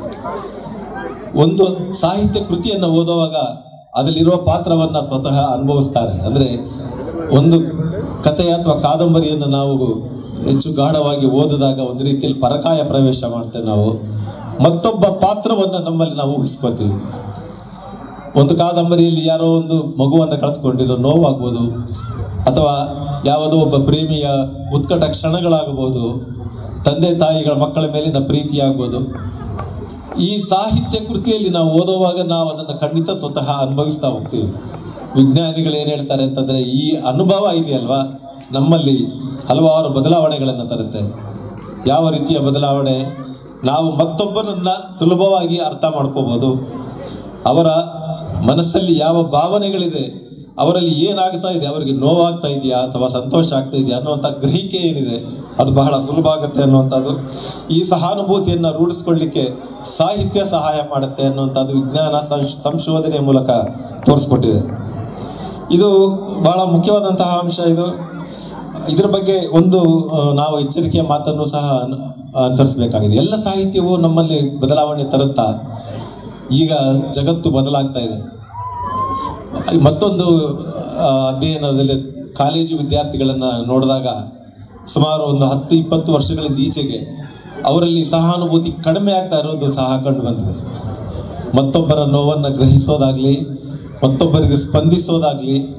ಒಂದು ಸಾಹಿತ್ಯ ಕೃತಿಯನ್ನು ಓದುವಾಗ ಅದರಲ್ಲಿರುವ ಪಾತ್ರವನ್ನ ಸ್ವತಃ ಅನುಭವಿಸ್ತಾರೆ ಅಂದ್ರೆ ಒಂದು ಕಥೆ ಅಥವಾ ಕಾದಂಬರಿಯನ್ನು ನಾವು ಹೆಚ್ಚು ಗಾಢವಾಗಿ ಓದಿದಾಗ ಒಂದು ರೀತಿಯಲ್ಲಿ ಪರಕಾಯ ಪ್ರವೇಶ ಮಾಡ್ತೇವೆ ನಾವು ಮತ್ತೊಬ್ಬ ಪಾತ್ರವನ್ನು ನಮ್ಮಲ್ಲಿ ನಾವು ಊಹಿಸ್ಕೋತೀವಿ ಒಂದು ಕಾದಂಬರಿಯಲ್ಲಿ ಯಾರೋ ಒಂದು ಮಗುವನ್ನು ಕಳೆದುಕೊಂಡಿರೋ ನೋವಾಗ್ಬೋದು ಅಥವಾ ಯಾವುದೋ ಒಬ್ಬ ಪ್ರೇಮಿಯ ಉತ್ಕಟ ಕ್ಷಣಗಳಾಗಬಹುದು ತಂದೆ ತಾಯಿಗಳ ಮಕ್ಕಳ ಮೇಲಿನ ಪ್ರೀತಿ ಆಗ್ಬೋದು ಈ ಸಾಹಿತ್ಯ ಕೃತಿಯಲ್ಲಿ ನಾವು ಓದುವಾಗ ನಾವು ಅದನ್ನು ಖಂಡಿತ ಸ್ವತಃ ಅನುಭವಿಸ್ತಾ ಹೋಗ್ತೀವಿ ವಿಜ್ಞಾನಿಗಳು ಏನು ಹೇಳ್ತಾರೆ ಅಂತಂದ್ರೆ ಈ ಅನುಭವ ಇದೆಯಲ್ವಾ ನಮ್ಮಲ್ಲಿ ಹಲವಾರು ಬದಲಾವಣೆಗಳನ್ನು ತರುತ್ತೆ ಯಾವ ರೀತಿಯ ಬದಲಾವಣೆ ನಾವು ಮತ್ತೊಬ್ಬರನ್ನ ಸುಲಭವಾಗಿ ಅರ್ಥ ಮಾಡ್ಕೋಬಹುದು ಅವರ ಮನಸ್ಸಲ್ಲಿ ಯಾವ ಭಾವನೆಗಳಿದೆ ಅವರಲ್ಲಿ ಏನಾಗ್ತಾ ಇದೆ ಅವರಿಗೆ ನೋವಾಗ್ತಾ ಇದೆಯಾ ಅಥವಾ ಸಂತೋಷ ಆಗ್ತಾ ಇದೆಯಾ ಅನ್ನುವಂಥ ಗ್ರಹಿಕೆ ಏನಿದೆ ಅದು ಬಹಳ ಸುಲಭ ಆಗುತ್ತೆ ಅನ್ನುವಂಥದ್ದು ಈ ಸಹಾನುಭೂತಿಯನ್ನು ರೂಢಿಸ್ಕೊಳ್ಳಿಕ್ಕೆ ಸಾಹಿತ್ಯ ಸಹಾಯ ಮಾಡುತ್ತೆ ಅನ್ನುವಂಥದ್ದು ವಿಜ್ಞಾನ ಸಂಶ್- ಸಂಶೋಧನೆಯ ಮೂಲಕ ತೋರಿಸ್ಕೊಟ್ಟಿದೆ ಇದು ಬಹಳ ಮುಖ್ಯವಾದಂತಹ ಅಂಶ ಇದು ಇದರ ಬಗ್ಗೆ ಒಂದು ಆ, ನಾವು ಎಚ್ಚರಿಕೆಯ ಮಾತನ್ನು ಸಹ ಅನು- ಅನುಸರಿಸಬೇಕಾಗಿದೆ ಎಲ್ಲ ಸಾಹಿತ್ಯವು ನಮ್ಮಲ್ಲಿ ಬದಲಾವಣೆ ತರುತ್ತಾ ಈಗ ಜಗತ್ತು ಬದಲಾಗ್ತಾ ಇದೆ ಮತ್ತೊಂದು ಆ, ಅಧ್ಯಯನದಲ್ಲಿ ಕಾಲೇಜು ವಿದ್ಯಾರ್ಥಿಗಳನ್ನು ನೋಡಿದಾಗ ಸುಮಾರು ಒಂದು ಹತ್ತು ಇಪ್ಪತ್ತು ವರ್ಷಗಳಿಂದ ಈಚೆಗೆ ಅವರಲ್ಲಿ ಸಹಾನುಭೂತಿ ಕಡಿಮೆ ಆಗ್ತಾ ಇರೋದು ಸಹ ಕಂಡು ಬಂದಿದೆ ಮತ್ತೊಬ್ಬರ ನೋವನ್ನು ಗ್ರಹಿಸೋದಾಗ್ಲಿ ಮತ್ತೊಬ್ಬರಿಗೆ ಸ್ಪಂದಿಸೋದಾಗ್ಲಿ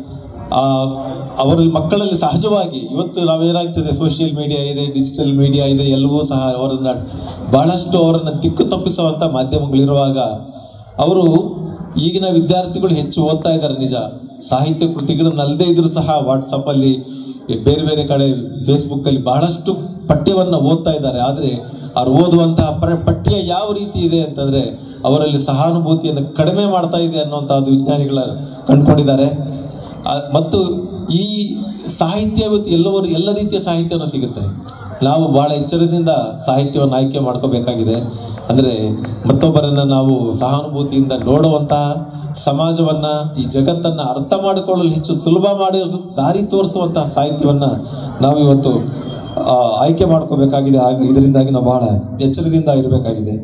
ಆ, ಅವರಲ್ಲಿ ಮಕ್ಕಳಲ್ಲಿ ಸಹಜವಾಗಿ ಇವತ್ತು ನಾವೇನಾಗ್ತದೆ ಸೋಷಿಯಲ್ ಮೀಡಿಯಾ ಇದೆ ಡಿಜಿಟಲ್ ಮೀಡಿಯಾ ಇದೆ ಎಲ್ಲವೂ ಸಹ ಅವರನ್ನ ಬಹಳಷ್ಟು ಅವರನ್ನ ದಿಕ್ಕು ತಪ್ಪಿಸುವಂತ ಮಾಧ್ಯಮಗಳಿರುವಾಗ ಅವರು ಈಗಿನ ವಿದ್ಯಾರ್ಥಿಗಳು ಹೆಚ್ಚು ಓದ್ತಾ ಇದ್ದಾರೆ ನಿಜ ಸಾಹಿತ್ಯ ಕೃತಿಗಳನ್ನಲ್ಲದೆ ಇದ್ರೂ ಸಹ ವಾಟ್ಸಪ್ ಅಲ್ಲಿ ಬೇರೆ ಬೇರೆ ಕಡೆ ಫೇಸ್ಬುಕ್ ಅಲ್ಲಿ ಬಹಳಷ್ಟು ಪಠ್ಯವನ್ನ ಓದ್ತಾ ಇದ್ದಾರೆ ಆದ್ರೆ ಅವ್ರು ಓದುವಂತಹ ಪರ- ಪಠ್ಯ ಯಾವ ರೀತಿ ಇದೆ ಅಂತಂದ್ರೆ ಅವರಲ್ಲಿ ಸಹಾನುಭೂತಿಯನ್ನು ಕಡಿಮೆ ಮಾಡ್ತಾ ಇದೆ ಅನ್ನುವಂಥದ್ದು ವಿಜ್ಞಾನಿಗಳ ಕಂಡುಕೊಂಡಿದ್ದಾರೆ ಆ, ಮತ್ತು ಈ ಸಾಹಿತ್ಯ ಇವತ್ತು ಎಲ್ಲವರು ಎಲ್ಲ ರೀತಿಯ ಸಾಹಿತ್ಯನೂ ಸಿಗುತ್ತೆ ನಾವು ಬಹಳ ಎಚ್ಚರದಿಂದ ಸಾಹಿತ್ಯವನ್ನು ಆಯ್ಕೆ ಮಾಡ್ಕೋಬೇಕಾಗಿದೆ ಅಂದರೆ ಮತ್ತೊಬ್ಬರನ್ನ ನಾವು ಸಹಾನುಭೂತಿಯಿಂದ ನೋಡುವಂತಹ ಸಮಾಜವನ್ನ ಈ ಜಗತ್ತನ್ನ ಅರ್ಥ ಮಾಡಿಕೊಳ್ಳಲು ಹೆಚ್ಚು ಸುಲಭ ಮಾಡಿ ದಾರಿ ತೋರಿಸುವಂತಹ ಸಾಹಿತ್ಯವನ್ನ ನಾವು ಇವತ್ತು ಆ, ಆಯ್ಕೆ ಮಾಡ್ಕೋಬೇಕಾಗಿದೆ ಆಗ ಇದರಿಂದಾಗಿ ನಾವು ಬಹಳ ಎಚ್ಚರದಿಂದ ಇರಬೇಕಾಗಿದೆ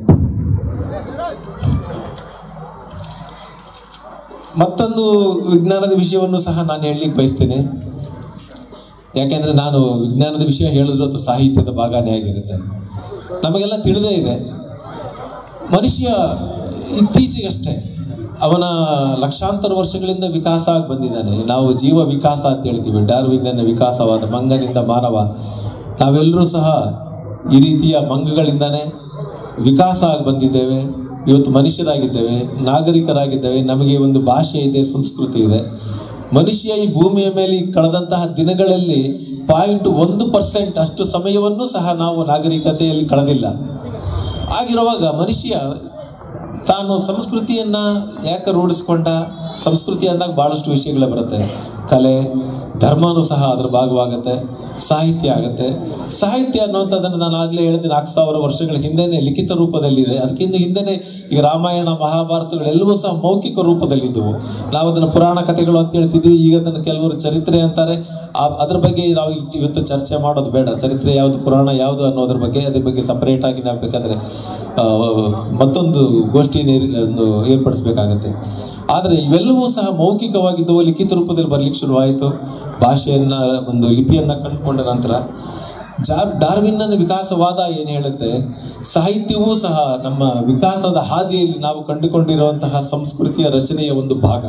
ಮತ್ತೊಂದು ವಿಜ್ಞಾನದ ವಿಷಯವನ್ನು ಸಹ ನಾನು ಹೇಳಲಿಕ್ಕೆ ಬಯಸ್ತೇನೆ ಯಾಕೆಂದ್ರೆ ನಾನು ವಿಜ್ಞಾನದ ವಿಷಯ ಹೇಳಿದ್ರು ಅದು ಸಾಹಿತ್ಯದ ಭಾಗನೇ ಆಗಿರುತ್ತೆ ನಮಗೆಲ್ಲ ತಿಳಿದೇ ಇದೆ ಮನುಷ್ಯ ಇತ್ತೀಚೆಗಷ್ಟೇ ಅವನ ಲಕ್ಷಾಂತರ ವರ್ಷಗಳಿಂದ ವಿಕಾಸ ಆಗಿ ಬಂದಿದ್ದಾನೆ ನಾವು ಜೀವ ವಿಕಾಸ ಅಂತ ಹೇಳ್ತೀವಿ ಡಾರ್ವಿನ್ನ ವಿಕಾಸವಾದ ಮಂಗನಿಂದ ಮಾನವ ನಾವೆಲ್ಲರೂ ಸಹ ಈ ರೀತಿಯ ಮಂಗಗಳಿಂದಾನೇ ವಿಕಾಸ ಆಗಿ ಬಂದಿದ್ದೇವೆ ಇವತ್ತು ಮನುಷ್ಯರಾಗಿದ್ದೇವೆ ನಾಗರಿಕರಾಗಿದ್ದೇವೆ ನಮಗೆ ಒಂದು ಭಾಷೆ ಇದೆ ಸಂಸ್ಕೃತಿ ಇದೆ ಮನುಷ್ಯ ಈ ಭೂಮಿಯ ಮೇಲೆ ಈ ಕಳೆದಂತಹ ದಿನಗಳಲ್ಲಿ ಪಾಯಿಂಟ್ ಒಂದು ಪರ್ಸೆಂಟ್ ಅಷ್ಟು ಸಮಯವನ್ನು ಸಹ ನಾವು ನಾಗರಿಕತೆಯಲ್ಲಿ ಕಳೆದಿಲ್ಲ ಆಗಿರುವಾಗ ಮನುಷ್ಯ ತಾನು ಸಂಸ್ಕೃತಿಯನ್ನ ಯಾಕೆ ರೂಢಿಸ್ಕೊಂಡ ಸಂಸ್ಕೃತಿ ಅಂದಾಗ ಬಹಳಷ್ಟು ವಿಷಯಗಳೇ ಬರುತ್ತೆ ಕಲೆ ಧರ್ಮನೂ ಸಹ ಅದರ ಭಾಗವಾಗುತ್ತೆ ಸಾಹಿತ್ಯ ಆಗುತ್ತೆ ಸಾಹಿತ್ಯ ಅನ್ನುವಂಥದ್ದನ್ನು ನಾನು ಆಗಲೇ ಹೇಳಿದೆ ನಾಲ್ಕು ಸಾವಿರ ವರ್ಷಗಳ ಹಿಂದೆನೆ ಲಿಖಿತ ರೂಪದಲ್ಲಿದೆ ಅದಕ್ಕಿಂತ ಹಿಂದೆನೆ ಈಗ ರಾಮಾಯಣ ಮಹಾಭಾರತಗಳೆಲ್ಲವೂ ಸಹ ಮೌಖಿಕ ರೂಪದಲ್ಲಿದ್ದವು ನಾವು ಅದನ್ನು ಪುರಾಣ ಕಥೆಗಳು ಅಂತ ಹೇಳ್ತಿದ್ವಿ ಈಗ ಅದನ್ನು ಕೆಲವರು ಚರಿತ್ರೆ ಅಂತಾರೆ ಆ- ಅದ್ರ ಬಗ್ಗೆ ನಾವು ಇಲ್ಲಿ ಇವತ್ತು ಚರ್ಚೆ ಮಾಡೋದು ಬೇಡ ಚರಿತ್ರೆ ಯಾವುದು ಪುರಾಣ ಯಾವುದು ಅನ್ನೋದ್ರ ಬಗ್ಗೆ ಅದ್ರ ಬಗ್ಗೆ ಸಪರೇಟ್ ಆಗಿ ನಾವು ಬೇಕಾದ್ರೆ ಆ, ಮತ್ತೊಂದು ಗೋಷ್ಠಿನ ಏರ್- ಒಂದು ಏರ್ಪಡಿಸಬೇಕಾಗತ್ತೆ ಆದರೆ ಇವೆಲ್ಲವೂ ಸಹ ಮೌಖಿಕವಾಗಿದ್ದವು ಲಿಖಿತ ರೂಪದಲ್ಲಿ ಬರ್ಲಿಕ್ಕೆ ಶುರುವಾಯಿತು ಭಾಷೆಯನ್ನ ಒಂದು ಲಿಪಿಯನ್ನ ಕಂಡುಕೊಂಡ ನಂತರ ಜಾ ಡಾರ್ವಿನ್ನ ವಿಕಾಸವಾದ ಏನು ಹೇಳುತ್ತೆ ಸಾಹಿತ್ಯವೂ ಸಹ ನಮ್ಮ ವಿಕಾಸದ ಹಾದಿಯಲ್ಲಿ ನಾವು ಕಂಡುಕೊಂಡಿರುವಂತಹ ಸಂಸ್ಕೃತಿಯ ರಚನೆಯ ಒಂದು ಭಾಗ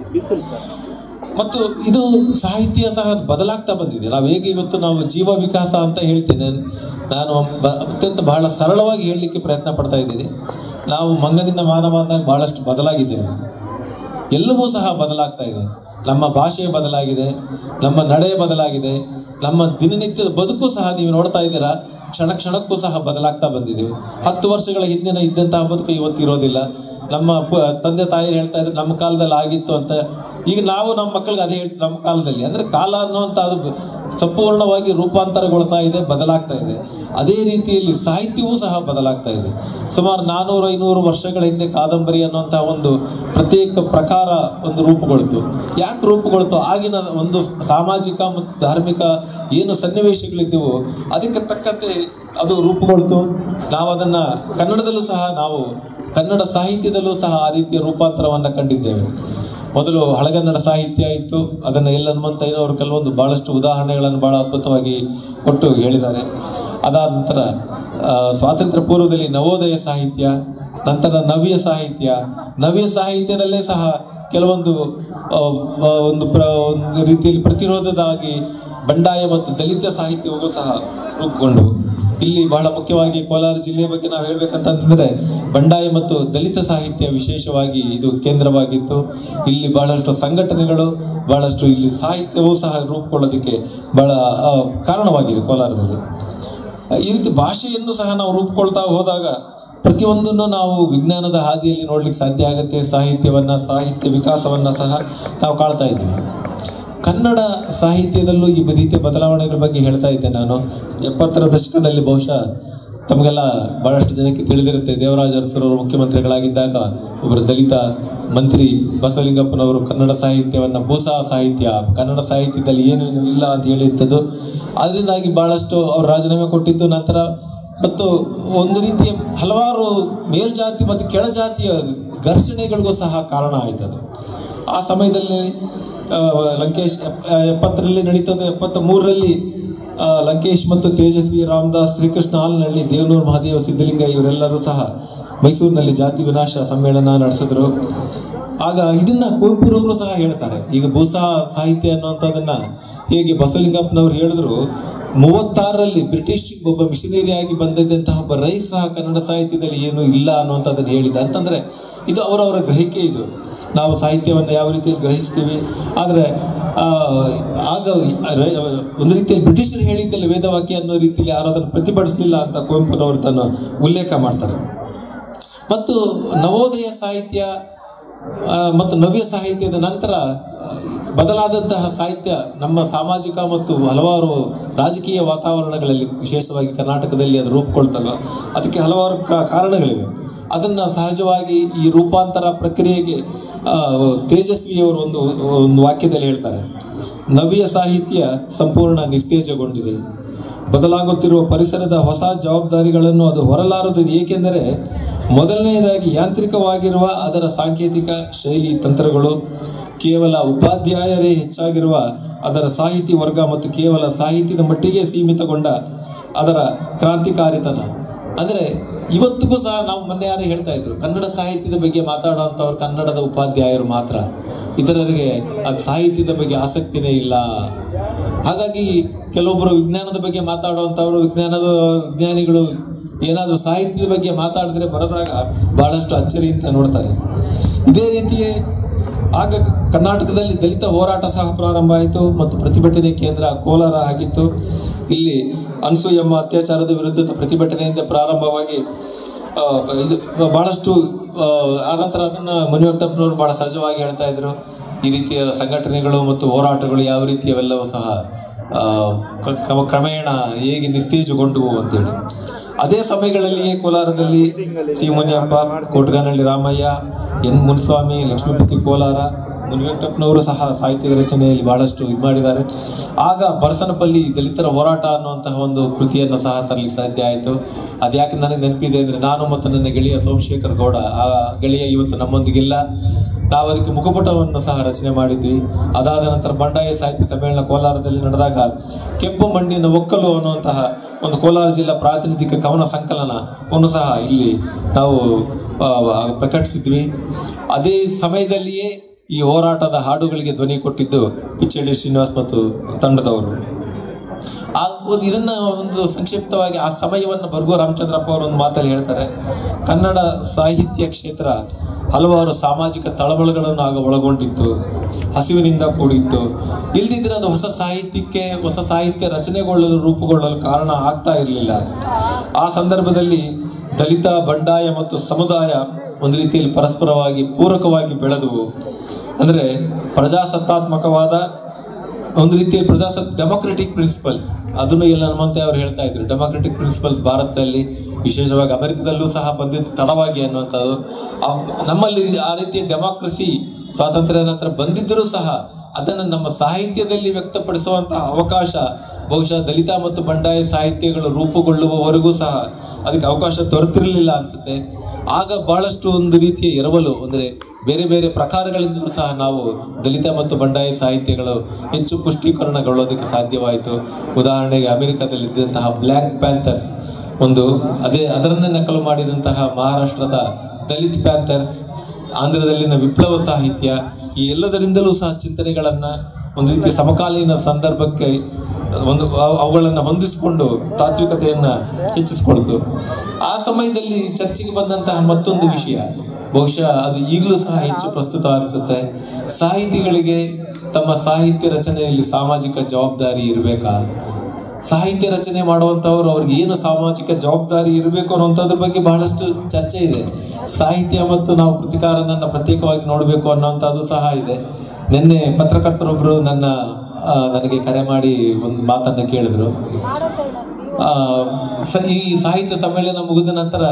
ಮತ್ತು ಇದು ಸಾಹಿತ್ಯ ಸಹ ಬದಲಾಗ್ತಾ ಬಂದಿದೆ ನಾವು ಹೇಗೆ ಇವತ್ತು ನಾವು ಜೀವ ವಿಕಾಸ ಅಂತ ಹೇಳ್ತೇನೆ ನಾನು ಬ- ಅತ್ಯಂತ ಬಹಳ ಸರಳವಾಗಿ ಹೇಳಲಿಕ್ಕೆ ಪ್ರಯತ್ನ ಪಡ್ತಾ ಇದ್ದೀನಿ ನಾವು ಮಂಗನಿಂದ ಮಾನವ ಅಂದಾಗ ಬಹಳಷ್ಟು ಬದಲಾಗಿದ್ದೇವೆ ಎಲ್ಲವೂ ಸಹ ಬದಲಾಗ್ತಾ ಇದೆ ನಮ್ಮ ಭಾಷೆ ಬದಲಾಗಿದೆ ನಮ್ಮ ನಡೆ ಬದಲಾಗಿದೆ ನಮ್ಮ ದಿನನಿತ್ಯದ ಬದುಕು ಸಹ ನೀವು ನೋಡ್ತಾ ಇದ್ದೀರಾ ಕ್ಷಣ ಕ್ಷಣಕ್ಕೂ ಸಹ ಬದಲಾಗ್ತಾ ಬಂದಿದ್ದೀವಿ ಹತ್ತು ವರ್ಷಗಳ ಹಿಂದಿನ ಇದ್ದಂತಹ ಬದುಕು ಇವತ್ತು ಇರೋದಿಲ್ಲ ನಮ್ಮ ಪ- ತಂದೆ ತಾಯಿರು ಹೇಳ್ತಾ ಇದ್ರು ನಮ್ಮ ಕಾಲದಲ್ಲಿ ಆಗಿತ್ತು ಅಂತ ಈಗ ನಾವು ನಮ್ಮ ಮಕ್ಕಳಿಗೆ ಅದೇ ಹೇಳ್ತೀವಿ ನಮ್ಮ ಕಾಲದಲ್ಲಿ ಅಂದ್ರೆ ಕಾಲ ಅನ್ನುವಂಥ ಅದು ಬ- ಸಂಪೂರ್ಣವಾಗಿ ರೂಪಾಂತರಗೊಳ್ತಾ ಇದೆ ಬದಲಾಗ್ತಾ ಇದೆ ಅದೇ ರೀತಿಯಲ್ಲಿ ಸಾಹಿತ್ಯವೂ ಸಹ ಬದಲಾಗ್ತಾ ಇದೆ ಸುಮಾರು ನಾನೂರು ಐನೂರು ವರ್ಷಗಳ ಹಿಂದೆ ಕಾದಂಬರಿ ಅನ್ನುವಂತಹ ಒಂದು ಪ್ರತ್ಯೇಕ ಪ್ರಕಾರ ಒಂದು ರೂಪುಗೊಳ್ತು ಯಾಕೆ ರೂಪುಗೊಳ್ತು ಆಗಿನ ಒಂದು ಸಾಮಾಜಿಕ ಮತ್ತು ಧಾರ್ಮಿಕ ಏನು ಸನ್ನಿವೇಶಗಳಿದ್ದವು ಅದಕ್ಕೆ ತಕ್ಕಂತೆ ಅದು ರೂಪುಗೊಳ್ತು ನಾವು ಅದನ್ನ ಕನ್ನಡದಲ್ಲೂ ಸಹ ನಾವು ಕನ್ನಡ ಸಾಹಿತ್ಯದಲ್ಲೂ ಸಹ ಆ ರೀತಿಯ ರೂಪಾಂತರವನ್ನ ಕಂಡಿದ್ದೇವೆ ಮೊದಲು ಹಳಗನ್ನಡ ಸಾಹಿತ್ಯ ಇತ್ತು ಅದನ್ನು ಎಲ್ ಹನುಮಂತಯ್ಯನವರು ಕೆಲವೊಂದು ಬಹಳಷ್ಟು ಉದಾಹರಣೆಗಳನ್ನು ಬಹಳ ಅದ್ಭುತವಾಗಿ ಕೊಟ್ಟು ಹೇಳಿದ್ದಾರೆ ಅದಾದ ನಂತರ ಆ, ಸ್ವಾತಂತ್ರ್ಯ ಪೂರ್ವದಲ್ಲಿ ನವೋದಯ ಸಾಹಿತ್ಯ ನಂತರ ನವ್ಯ ಸಾಹಿತ್ಯ ನವ್ಯ ಸಾಹಿತ್ಯದಲ್ಲೇ ಸಹ ಕೆಲವೊಂದು ಆ, ಆ, ಒಂದು ಪ್ರ ಒಂದು ರೀತಿಯಲ್ಲಿ ಪ್ರತಿರೋಧದಾಗಿ ಬಂಡಾಯ ಮತ್ತು ದಲಿತ ಸಾಹಿತ್ಯವೂ ಸಹ ರೂಪುಗೊಂಡವು ಇಲ್ಲಿ ಬಹಳ ಮುಖ್ಯವಾಗಿ ಕೋಲಾರ ಜಿಲ್ಲೆಯ ಬಗ್ಗೆ ನಾವು ಹೇಳ್ಬೇಕಂತಂದ್ರೆ ಬಂಡಾಯ ಮತ್ತು ದಲಿತ ಸಾಹಿತ್ಯ ವಿಶೇಷವಾಗಿ ಇದು ಕೇಂದ್ರವಾಗಿತ್ತು ಇಲ್ಲಿ ಬಹಳಷ್ಟು ಸಂಘಟನೆಗಳು ಬಹಳಷ್ಟು ಇಲ್ಲಿ ಸಾಹಿತ್ಯವೂ ಸಹ ರೂಪುಗೊಳ್ಳೋದಕ್ಕೆ ಬಹಳ ಆ, ಕಾರಣವಾಗಿದೆ ಕೋಲಾರದಲ್ಲಿ ಈ ರೀತಿ ಭಾಷೆಯನ್ನು ಸಹ ನಾವು ರೂಪುಕೊಳ್ತಾ ಹೋದಾಗ ಪ್ರತಿಯೊಂದನ್ನು ನಾವು ವಿಜ್ಞಾನದ ಹಾದಿಯಲ್ಲಿ ನೋಡ್ಲಿಕ್ಕೆ ಸಾಧ್ಯ ಆಗುತ್ತೆ ಸಾಹಿತ್ಯವನ್ನ ಸಾಹಿತ್ಯ ವಿಕಾಸವನ್ನ ಸಹ ನಾವು ಕಾಳ್ತಾ ಇದ್ದೀವಿ ಕನ್ನಡ ಸಾಹಿತ್ಯದಲ್ಲೂ ಈ ರೀತಿಯ ಬದಲಾವಣೆಗಳ ಬಗ್ಗೆ ಹೇಳ್ತಾ ಇದ್ದೆ ನಾನು ಎಪ್ಪತ್ತರ ದಶಕದಲ್ಲಿ ಬಹುಶಃ ತಮಗೆಲ್ಲ ಬಹಳಷ್ಟು ಜನಕ್ಕೆ ತಿಳಿದಿರುತ್ತೆ ದೇವರಾಜ ಅರಸರವರು ಮುಖ್ಯಮಂತ್ರಿಗಳಾಗಿದ್ದಾಗ ಒಬ್ಬರು ದಲಿತ ಮಂತ್ರಿ ಬಸವಲಿಂಗಪ್ಪನವರು ಕನ್ನಡ ಸಾಹಿತ್ಯವನ್ನ ಭೂಸಾ ಸಾಹಿತ್ಯ ಕನ್ನಡ ಸಾಹಿತ್ಯದಲ್ಲಿ ಏನೇನು ಇಲ್ಲ ಅಂತ ಹೇಳಿದ್ದದು ಅದರಿಂದಾಗಿ ಬಹಳಷ್ಟು ಅವರು ರಾಜೀನಾಮೆ ಕೊಟ್ಟಿದ್ದು ನಂತರ ಮತ್ತು ಒಂದು ರೀತಿಯ ಹಲವಾರು ಮೇಲ್ಜಾತಿ ಮತ್ತು ಕೆಳಜಾತಿಯ ಘರ್ಷಣೆಗಳಿಗೂ ಸಹ ಕಾರಣ ಆಯ್ತದು ಆ ಸಮಯದಲ್ಲಿ ಆ, ಲಂಕೇಶ್ ಎಪ್- ಆ, ಎಪ್ಪತ್ತರಲ್ಲಿ ನಡೀತದೆ ಎಪ್ಪತ್ತ ಮೂರರಲ್ಲಿ ಆ, ಲಂಕೇಶ್ ಮತ್ತು ತೇಜಸ್ವಿ ರಾಮದಾಸ್ ಶ್ರೀಕೃಷ್ಣ ಹಾಲ್ನಳ್ಳಿ ದೇವನೂರು ಮಹಾದೇವ ಸಿದ್ಧಲಿಂಗ ಇವರೆಲ್ಲರೂ ಸಹ ಮೈಸೂರಿನಲ್ಲಿ ಜಾತಿ ವಿನಾಶ ಸಮ್ಮೇಳನ ನಡೆಸಿದ್ರು ಆಗ ಇದನ್ನ ಕುವೆಂಪುರವರು ಸಹ ಹೇಳ್ತಾರೆ ಈಗ ಭೂಸಾ ಸಾಹಿತ್ಯ ಅನ್ನುವಂಥದ್ದನ್ನ ಹೇಗೆ ಬಸವಲಿಂಗಪ್ಪನವ್ರು ಹೇಳಿದ್ರು ಮೂವತ್ತಾರರಲ್ಲಿ ಬ್ರಿಟಿಷ್ ಒಬ್ಬ ಮಿಷನರಿ ಆಗಿ ಬಂದಿದ್ದಂತಹ ಒಬ್ಬ ರೈಸ್ ಸಹ ಕನ್ನಡ ಸಾಹಿತ್ಯದಲ್ಲಿ ಏನು ಇಲ್ಲ ಅನ್ನುವಂಥದ್ದನ್ನು ಹೇಳಿದ ಅಂತಂದ್ರೆ ಇದು ಅವರವರ ಗ್ರಹಿಕೆ ಇದು ನಾವು ಸಾಹಿತ್ಯವನ್ನು ಯಾವ ರೀತಿಯಲ್ಲಿ ಗ್ರಹಿಸ್ತೀವಿ ಆದರೆ ಆ, ಆಗ ರ- ಒಂದು ರೀತಿಯಲ್ಲಿ ಬ್ರಿಟಿಷರು ಹೇಳಿದ್ದಲ್ಲ ವೇದವಾಕ್ಯ ಅನ್ನೋ ರೀತಿಯಲ್ಲಿ ಯಾರು ಅದನ್ನು ಪ್ರತಿಭಟಿಸಲಿಲ್ಲ ಅಂತ ಕುವೆಂಪುರವರು ತನ್ನ ಉಲ್ಲೇಖ ಮಾಡ್ತಾರೆ ಮತ್ತು ನವೋದಯ ಸಾಹಿತ್ಯ ಆ, ಮತ್ತು ನವ್ಯ ಸಾಹಿತ್ಯದ ನಂತರ ಆ, ಬದಲಾದಂತಹ ಸಾಹಿತ್ಯ ನಮ್ಮ ಸಾಮಾಜಿಕ ಮತ್ತು ಹಲವಾರು ರಾಜಕೀಯ ವಾತಾವರಣಗಳಲ್ಲಿ ವಿಶೇಷವಾಗಿ ಕರ್ನಾಟಕದಲ್ಲಿ ಅದು ರೂಪುಕೊಳ್ತಲ್ಲ ಅದಕ್ಕೆ ಹಲವಾರು ಕಾ- ಕಾರಣಗಳಿವೆ ಅದನ್ನು ಸಹಜವಾಗಿ ಈ ರೂಪಾಂತರ ಪ್ರಕ್ರಿಯೆಗೆ ಆ, ತೇಜಸ್ವಿಯವರು ಒಂದು ಒಂದು ವಾಕ್ಯದಲ್ಲಿ ಹೇಳ್ತಾರೆ ನವ್ಯ ಸಾಹಿತ್ಯ ಸಂಪೂರ್ಣ ನಿಸ್ತೇಜಗೊಂಡಿದೆ ಬದಲಾಗುತ್ತಿರುವ ಪರಿಸರದ ಹೊಸ ಜವಾಬ್ದಾರಿಗಳನ್ನು ಅದು ಹೊರಲಾರದು ಏಕೆಂದರೆ ಮೊದಲನೆಯದಾಗಿ ಯಾಂತ್ರಿಕವಾಗಿರುವ ಅದರ ಸಾಂಕೇತಿಕ ಶೈಲಿ ತಂತ್ರಗಳು ಕೇವಲ ಉಪಾಧ್ಯಾಯರೇ ಹೆಚ್ಚಾಗಿರುವ ಅದರ ಸಾಹಿತಿ ವರ್ಗ ಮತ್ತು ಕೇವಲ ಸಾಹಿತ್ಯದ ಮಟ್ಟಿಗೆ ಸೀಮಿತಗೊಂಡ ಅದರ ಕ್ರಾಂತಿಕಾರಿತನ ಅಂದರೆ ಇವತ್ತಿಗೂ ಸಹ ನಾವು ಮೊನ್ನೆ ಯಾರು ಹೇಳ್ತಾ ಇದ್ರು ಕನ್ನಡ ಸಾಹಿತ್ಯದ ಬಗ್ಗೆ ಮಾತಾಡುವಂಥವ್ರು ಕನ್ನಡದ ಉಪಾಧ್ಯಾಯರು ಮಾತ್ರ ಇತರರಿಗೆ ಅದು ಸಾಹಿತ್ಯದ ಬಗ್ಗೆ ಆಸಕ್ತಿನೇ ಇಲ್ಲ ಹಾಗಾಗಿ ಕೆಲವೊಬ್ಬರು ವಿಜ್ಞಾನದ ಬಗ್ಗೆ ಮಾತಾಡುವಂಥವ್ರು ವಿಜ್ಞಾನದ ವಿಜ್ಞಾನಿಗಳು ಏನಾದರೂ ಸಾಹಿತ್ಯದ ಬಗ್ಗೆ ಮಾತಾಡಿದ್ರೆ ಬರೆದಾಗ ಬಹಳಷ್ಟು ಅಚ್ಚರಿಯಿಂದ ನೋಡ್ತಾರೆ ಇದೇ ರೀತಿಯೇ ಆಗ ಕರ್ನಾಟಕದಲ್ಲಿ ದಲಿತ ಹೋರಾಟ ಸಹ ಪ್ರಾರಂಭ ಆಯಿತು ಮತ್ತು ಪ್ರತಿಭಟನೆ ಕೇಂದ್ರ ಕೋಲಾರ ಆಗಿತ್ತು ಇಲ್ಲಿ ಅನ್ಸೂಯಮ್ಮ ಅತ್ಯಾಚಾರದ ವಿರುದ್ಧದ ಪ್ರತಿಭಟನೆಯಿಂದ ಪ್ರಾರಂಭವಾಗಿ ಆ, ಇದು ಬಹಳಷ್ಟು ಆ, ಆನಂತರ ಅದನ್ನ ಮುನಿವೆಂಕಟಪ್ಪನವರು ಬಹಳ ಸಹಜವಾಗಿ ಹೇಳ್ತಾ ಇದ್ರು ಈ ರೀತಿಯ ಸಂಘಟನೆಗಳು ಮತ್ತು ಹೋರಾಟಗಳು ಯಾವ ರೀತಿಯವೆಲ್ಲವೂ ಸಹ ಆ, ಕ- ಕ- ಕ್ರಮೇಣ ಹೇಗೆ ನಿಸ್ತೇಜಗೊಂಡುವು ಅಂತೇಳಿ ಅದೇ ಸಮಯಗಳಲ್ಲಿಯೇ ಕೋಲಾರದಲ್ಲಿ ಸಿ ಮುನಿಯಪ್ಪ ಕೋಟಗಾನಹಳ್ಳಿ ರಾಮಯ್ಯ ಎನ್ ಮುನಿಸ್ವಾಮಿ ಲಕ್ಷ್ಮೀಪತಿ ಕೋಲಾರ ಮುನಿವೆಂಕಟಪ್ಪನವರು ಸಹ ಸಾಹಿತ್ಯದ ರಚನೆಯಲ್ಲಿ ಬಹಳಷ್ಟು ಇದು ಮಾಡಿದ್ದಾರೆ ಆಗ ಬರಸನಪಲ್ಲಿ ದಲಿತರ ಹೋರಾಟ ಅನ್ನುವಂತಹ ಒಂದು ಕೃತಿಯನ್ನು ಸಹ ತರಲಿಕ್ಕೆ ಸಾಧ್ಯ ಆಯಿತು ಅದ್ಯಾಕೆ ನನಗೆ ನೆನಪಿದೆ ಅಂದರೆ ನಾನು ಮತ್ತು ನನ್ನ ಗೆಳೆಯ ಸೋಮಶೇಖರ್ ಗೌಡ ಆ ಗೆಳೆಯ ಇವತ್ತು ನಮ್ಮೊಂದಿಗಿಲ್ಲ ನಾವು ಅದಕ್ಕೆ ಮುಖಪುಟವನ್ನು ಸಹ ರಚನೆ ಮಾಡಿದ್ವಿ ಅದಾದ ನಂತರ ಬಂಡಾಯ ಸಾಹಿತ್ಯ ಸಮ್ಮೇಳನ ಕೋಲಾರದಲ್ಲಿ ನಡೆದಾಗ ಕೆಂಪು ಮಣ್ಣಿನ ಒಕ್ಕಲು ಅನ್ನುವಂತಹ ಒಂದು ಕೋಲಾರ ಜಿಲ್ಲಾ ಪ್ರಾತಿನಿಧಿಕ ಕವನ ಸಂಕಲನವನ್ನು ಸಹ ಇಲ್ಲಿ ನಾವು ಆ, ಪ್ರಕಟಿಸಿದ್ವಿ ಅದೇ ಸಮಯದಲ್ಲಿಯೇ ಈ ಹೋರಾಟದ ಹಾಡುಗಳಿಗೆ ಧ್ವನಿ ಕೊಟ್ಟಿದ್ದು ಪಿಚ್ಚಳ್ಳಿ ಶ್ರೀನಿವಾಸ್ ಮತ್ತು ತಂಡದವರು ಆ ಒಂದು ಇದನ್ನ ಒಂದು ಸಂಕ್ಷಿಪ್ತವಾಗಿ ಆ ಸಮಯವನ್ನು ಬರ್ಗೋ ರಾಮಚಂದ್ರಪ್ಪ ಅವರು ಒಂದು ಮಾತಲ್ಲಿ ಹೇಳ್ತಾರೆ ಕನ್ನಡ ಸಾಹಿತ್ಯ ಕ್ಷೇತ್ರ ಹಲವಾರು ಸಾಮಾಜಿಕ ತಳಮಳಗಳನ್ನು ಆಗ ಒಳಗೊಂಡಿತ್ತು ಹಸಿವಿನಿಂದ ಕೂಡಿತ್ತು ಇಲ್ದಿದ್ರೆ ಅದು ಹೊಸ ಸಾಹಿತ್ಯಕ್ಕೆ ಹೊಸ ಸಾಹಿತ್ಯ ರಚನೆಗೊಳ್ಳಲು ರೂಪುಗೊಳ್ಳಲು ಕಾರಣ ಆಗ್ತಾ ಇರಲಿಲ್ಲ ಆ ಸಂದರ್ಭದಲ್ಲಿ ದಲಿತ ಬಂಡಾಯ ಮತ್ತು ಸಮುದಾಯ ಒಂದು ರೀತಿಯಲ್ಲಿ ಪರಸ್ಪರವಾಗಿ ಪೂರಕವಾಗಿ ಬೆಳೆದವು ಅಂದರೆ ಪ್ರಜಾಸತ್ತಾತ್ಮಕವಾದ ಒಂದು ರೀತಿಯಲ್ಲಿ ಪ್ರಜಾಸತ್ ಡೆಮೊಕ್ರೆಟಿಕ್ ಪ್ರಿನ್ಸಿಪಲ್ಸ್ ಅದನ್ನು ಎಲ್ಲ ಹನುಮಂತೆ ಅವರು ಹೇಳ್ತಾ ಇದ್ರು ಡೆಮೊಕ್ರೆಟಿಕ್ ಪ್ರಿನ್ಸಿಪಲ್ಸ್ ಭಾರತದಲ್ಲಿ ವಿಶೇಷವಾಗಿ ಅಮೆರಿಕದಲ್ಲೂ ಸಹ ಬಂದಿದ್ದು ತಡವಾಗಿ ಅನ್ನುವಂಥದ್ದು ಆ- ನಮ್ಮಲ್ಲಿ ಆ ರೀತಿಯ ಡೆಮಾಕ್ರಸಿ ಸ್ವಾತಂತ್ರ್ಯ ನಂತರ ಬಂದಿದ್ದರೂ ಸಹ ಅದನ್ನು ನಮ್ಮ ಸಾಹಿತ್ಯದಲ್ಲಿ ವ್ಯಕ್ತಪಡಿಸುವಂತಹ ಅವಕಾಶ ಬಹುಶಃ ದಲಿತ ಮತ್ತು ಬಂಡಾಯ ಸಾಹಿತ್ಯಗಳು ರೂಪುಗೊಳ್ಳುವವರೆಗೂ ಸಹ ಅದಕ್ಕೆ ಅವಕಾಶ ದೊರೆತಿರಲಿಲ್ಲ ಅನಿಸುತ್ತೆ ಆಗ ಬಹಳಷ್ಟು ಒಂದು ರೀತಿಯ ಎರವಲು ಅಂದರೆ ಬೇರೆ ಬೇರೆ ಪ್ರಕಾರಗಳಿಂದಲೂ ಸಹ ನಾವು ದಲಿತ ಮತ್ತು ಬಂಡಾಯ ಸಾಹಿತ್ಯಗಳು ಹೆಚ್ಚು ಪುಷ್ಟೀಕರಣಗೊಳ್ಳೋದಕ್ಕೆ ಸಾಧ್ಯವಾಯಿತು ಉದಾಹರಣೆಗೆ ಅಮೆರಿಕದಲ್ಲಿದ್ದಂತಹ ಬ್ಲ್ಯಾಕ್ ಪ್ಯಾಂಥರ್ಸ್ ಒಂದು ಅದೇ ಅದರನ್ನೇ ನಕಲು ಮಾಡಿದಂತಹ ಮಹಾರಾಷ್ಟ್ರದ ದಲಿತ್ ಪ್ಯಾಂಥರ್ಸ್ ಆಂಧ್ರದಲ್ಲಿನ ವಿಪ್ಲವ ಸಾಹಿತ್ಯ ಈ ಎಲ್ಲದರಿಂದಲೂ ಸಹ ಚಿಂತನೆಗಳನ್ನು ಒಂದು ರೀತಿಯ ಸಮಕಾಲೀನ ಸಂದರ್ಭಕ್ಕೆ ಒಂದು ಅವ್- ಅವುಗಳನ್ನು ಹೊಂದಿಸಿಕೊಂಡು ತಾತ್ವಿಕತೆಯನ್ನು ಹೆಚ್ಚಿಸಿಕೊಳ್ತು ಆ ಸಮಯದಲ್ಲಿ ಚರ್ಚೆಗೆ ಬಂದಂತಹ ಮತ್ತೊಂದು ವಿಷಯ ಬಹುಶಃ ಅದು ಈಗಲೂ ಸಹ ಹೆಚ್ಚು ಪ್ರಸ್ತುತ ಅನಿಸುತ್ತೆ ಸಾಹಿತಿಗಳಿಗೆ ತಮ್ಮ ಸಾಹಿತ್ಯ ರಚನೆಯಲ್ಲಿ ಸಾಮಾಜಿಕ ಜವಾಬ್ದಾರಿ ಇರಬೇಕಾ ಸಾಹಿತ್ಯ ರಚನೆ ಮಾಡುವಂಥವ್ರು ಅವ್ರಿಗೆ ಏನು ಸಾಮಾಜಿಕ ಜವಾಬ್ದಾರಿ ಇರಬೇಕು ಅನ್ನೋಂಥದ್ರ ಬಗ್ಗೆ ಬಹಳಷ್ಟು ಚರ್ಚೆ ಇದೆ ಸಾಹಿತ್ಯ ಮತ್ತು ನಾವು ಕೃತಿಕಾರನನ್ನ ಪ್ರತ್ಯೇಕವಾಗಿ ನೋಡಬೇಕು ಅನ್ನೋಂಥದ್ದು ಸಹ ಇದೆ ನಿನ್ನೆ ಪತ್ರಕರ್ತರೊಬ್ಬರು ನನ್ನ ಆ, ನನಗೆ ಕರೆ ಮಾಡಿ ಒಂದು ಮಾತನ್ನ ಕೇಳಿದ್ರು ಆ, ಸ- ಈ ಸಾಹಿತ್ಯ ಸಮ್ಮೇಳನ ಮುಗಿದ ನಂತರ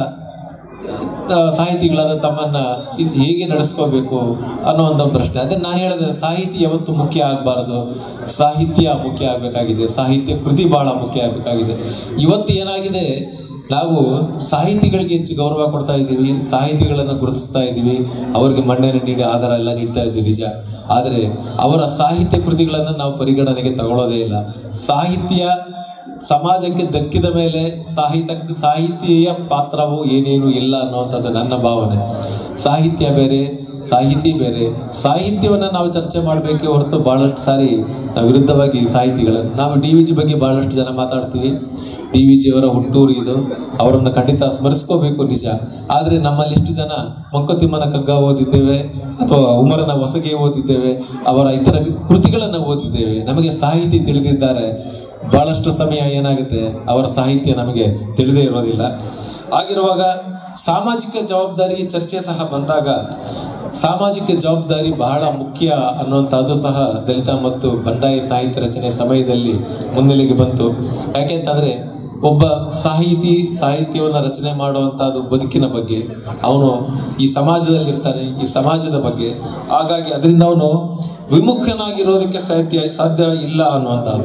ಆ, ಸಾಹಿತಿಗಳಾದ ತಮ್ಮನ್ನ ಇದ್ ಹೇಗೆ ನಡೆಸ್ಕೋಬೇಕು ಅನ್ನೋ ಒಂದು ಪ್ರಶ್ನೆ ಅದನ್ನ ನಾನು ಹೇಳಿದೆ ಸಾಹಿತಿ ಯಾವತ್ತು ಮುಖ್ಯ ಆಗಬಾರದು ಸಾಹಿತ್ಯ ಮುಖ್ಯ ಆಗಬೇಕಾಗಿದೆ ಸಾಹಿತ್ಯ ಕೃತಿ ಬಹಳ ಮುಖ್ಯ ಆಗಬೇಕಾಗಿದೆ ಇವತ್ತು ಏನಾಗಿದೆ ನಾವು ಸಾಹಿತಿಗಳಿಗೆ ಹೆಚ್ಚು ಗೌರವ ಕೊಡ್ತಾ ಇದ್ದೀವಿ ಸಾಹಿತಿಗಳನ್ನು ಗುರುತಿಸ್ತಾ ಇದ್ದೀವಿ ಅವರಿಗೆ ಮಣ್ಣನ್ನು ನೀಡಿ ಆಧಾರ ಎಲ್ಲ ನೀಡ್ತಾ ಇದ್ದೀವಿ ನಿಜ ಆದರೆ ಅವರ ಸಾಹಿತ್ಯ ಕೃತಿಗಳನ್ನು ನಾವು ಪರಿಗಣನೆಗೆ ತಗೊಳ್ಳೋದೇ ಇಲ್ಲ ಸಾಹಿತ್ಯ ಸಮಾಜಕ್ಕೆ ದಕ್ಕಿದ ಮೇಲೆ ಸಾಹಿತ್ಯ ಸಾಹಿತ್ಯೀಯ ಪಾತ್ರವು ಏನೇನು ಇಲ್ಲ ಅನ್ನುವಂಥದ್ದು ನನ್ನ ಭಾವನೆ ಸಾಹಿತ್ಯ ಬೇರೆ ಸಾಹಿತಿ ಬೇರೆ ಸಾಹಿತ್ಯವನ್ನು ನಾವು ಚರ್ಚೆ ಮಾಡಬೇಕೆ ಹೊರತು ಬಹಳಷ್ಟು ಸಾರಿ ನಾವು ವಿರುದ್ಧವಾಗಿ ಸಾಹಿತಿಗಳನ್ನು ನಾವು ಡಿ ವಿ ಜಿ ಬಗ್ಗೆ ಬಹಳಷ್ಟು ಜನ ಮಾತಾಡ್ತೀವಿ ಡಿ ವಿ ಜಿಯವರ ಹುಟ್ಟೂರು ಇದು ಅವರನ್ನು ಖಂಡಿತ ಸ್ಮರಿಸ್ಕೋಬೇಕು ನಿಜ ಆದರೆ ನಮ್ಮಲ್ಲಿ ಎಷ್ಟು ಜನ ಮಂಕುತಿಮ್ಮನ ಕಗ್ಗ ಓದಿದ್ದೇವೆ ಅಥವಾ ಉಮರನ ಹೊಸಗೆ ಓದಿದ್ದೇವೆ ಅವರ ಇತರ ಕೃತಿಗಳನ್ನು ಓದಿದ್ದೇವೆ ನಮಗೆ ಸಾಹಿತಿ ತಿಳಿದಿದ್ದಾರೆ ಬಹಳಷ್ಟು ಸಮಯ ಏನಾಗುತ್ತೆ ಅವರ ಸಾಹಿತ್ಯ ನಮಗೆ ತಿಳಿದೇ ಇರೋದಿಲ್ಲ ಆಗಿರುವಾಗ ಸಾಮಾಜಿಕ ಜವಾಬ್ದಾರಿ ಚರ್ಚೆ ಸಹ ಬಂದಾಗ ಸಾಮಾಜಿಕ ಜವಾಬ್ದಾರಿ ಬಹಳ ಮುಖ್ಯ ಅನ್ನುವಂಥದ್ದು ಸಹ ದಲಿತ ಮತ್ತು ಬಂಡಾಯ ಸಾಹಿತ್ಯ ರಚನೆ ಸಮಯದಲ್ಲಿ ಮುನ್ನೆಲೆಗೆ ಬಂತು ಯಾಕೆಂತಂದ್ರೆ ಒಬ್ಬ ಸಾಹಿತಿ ಸಾಹಿತ್ಯವನ್ನು ರಚನೆ ಮಾಡುವಂತಹದ್ದು ಬದುಕಿನ ಬಗ್ಗೆ ಅವನು ಈ ಸಮಾಜದಲ್ಲಿರ್ತಾನೆ ಈ ಸಮಾಜದ ಬಗ್ಗೆ ಹಾಗಾಗಿ ಅದರಿಂದ ಅವನು ವಿಮುಖನಾಗಿರೋದಕ್ಕೆ ಸಾಧ್ಯ ಸಾಧ್ಯ ಇಲ್ಲ ಅನ್ನುವಂಥದ್ದು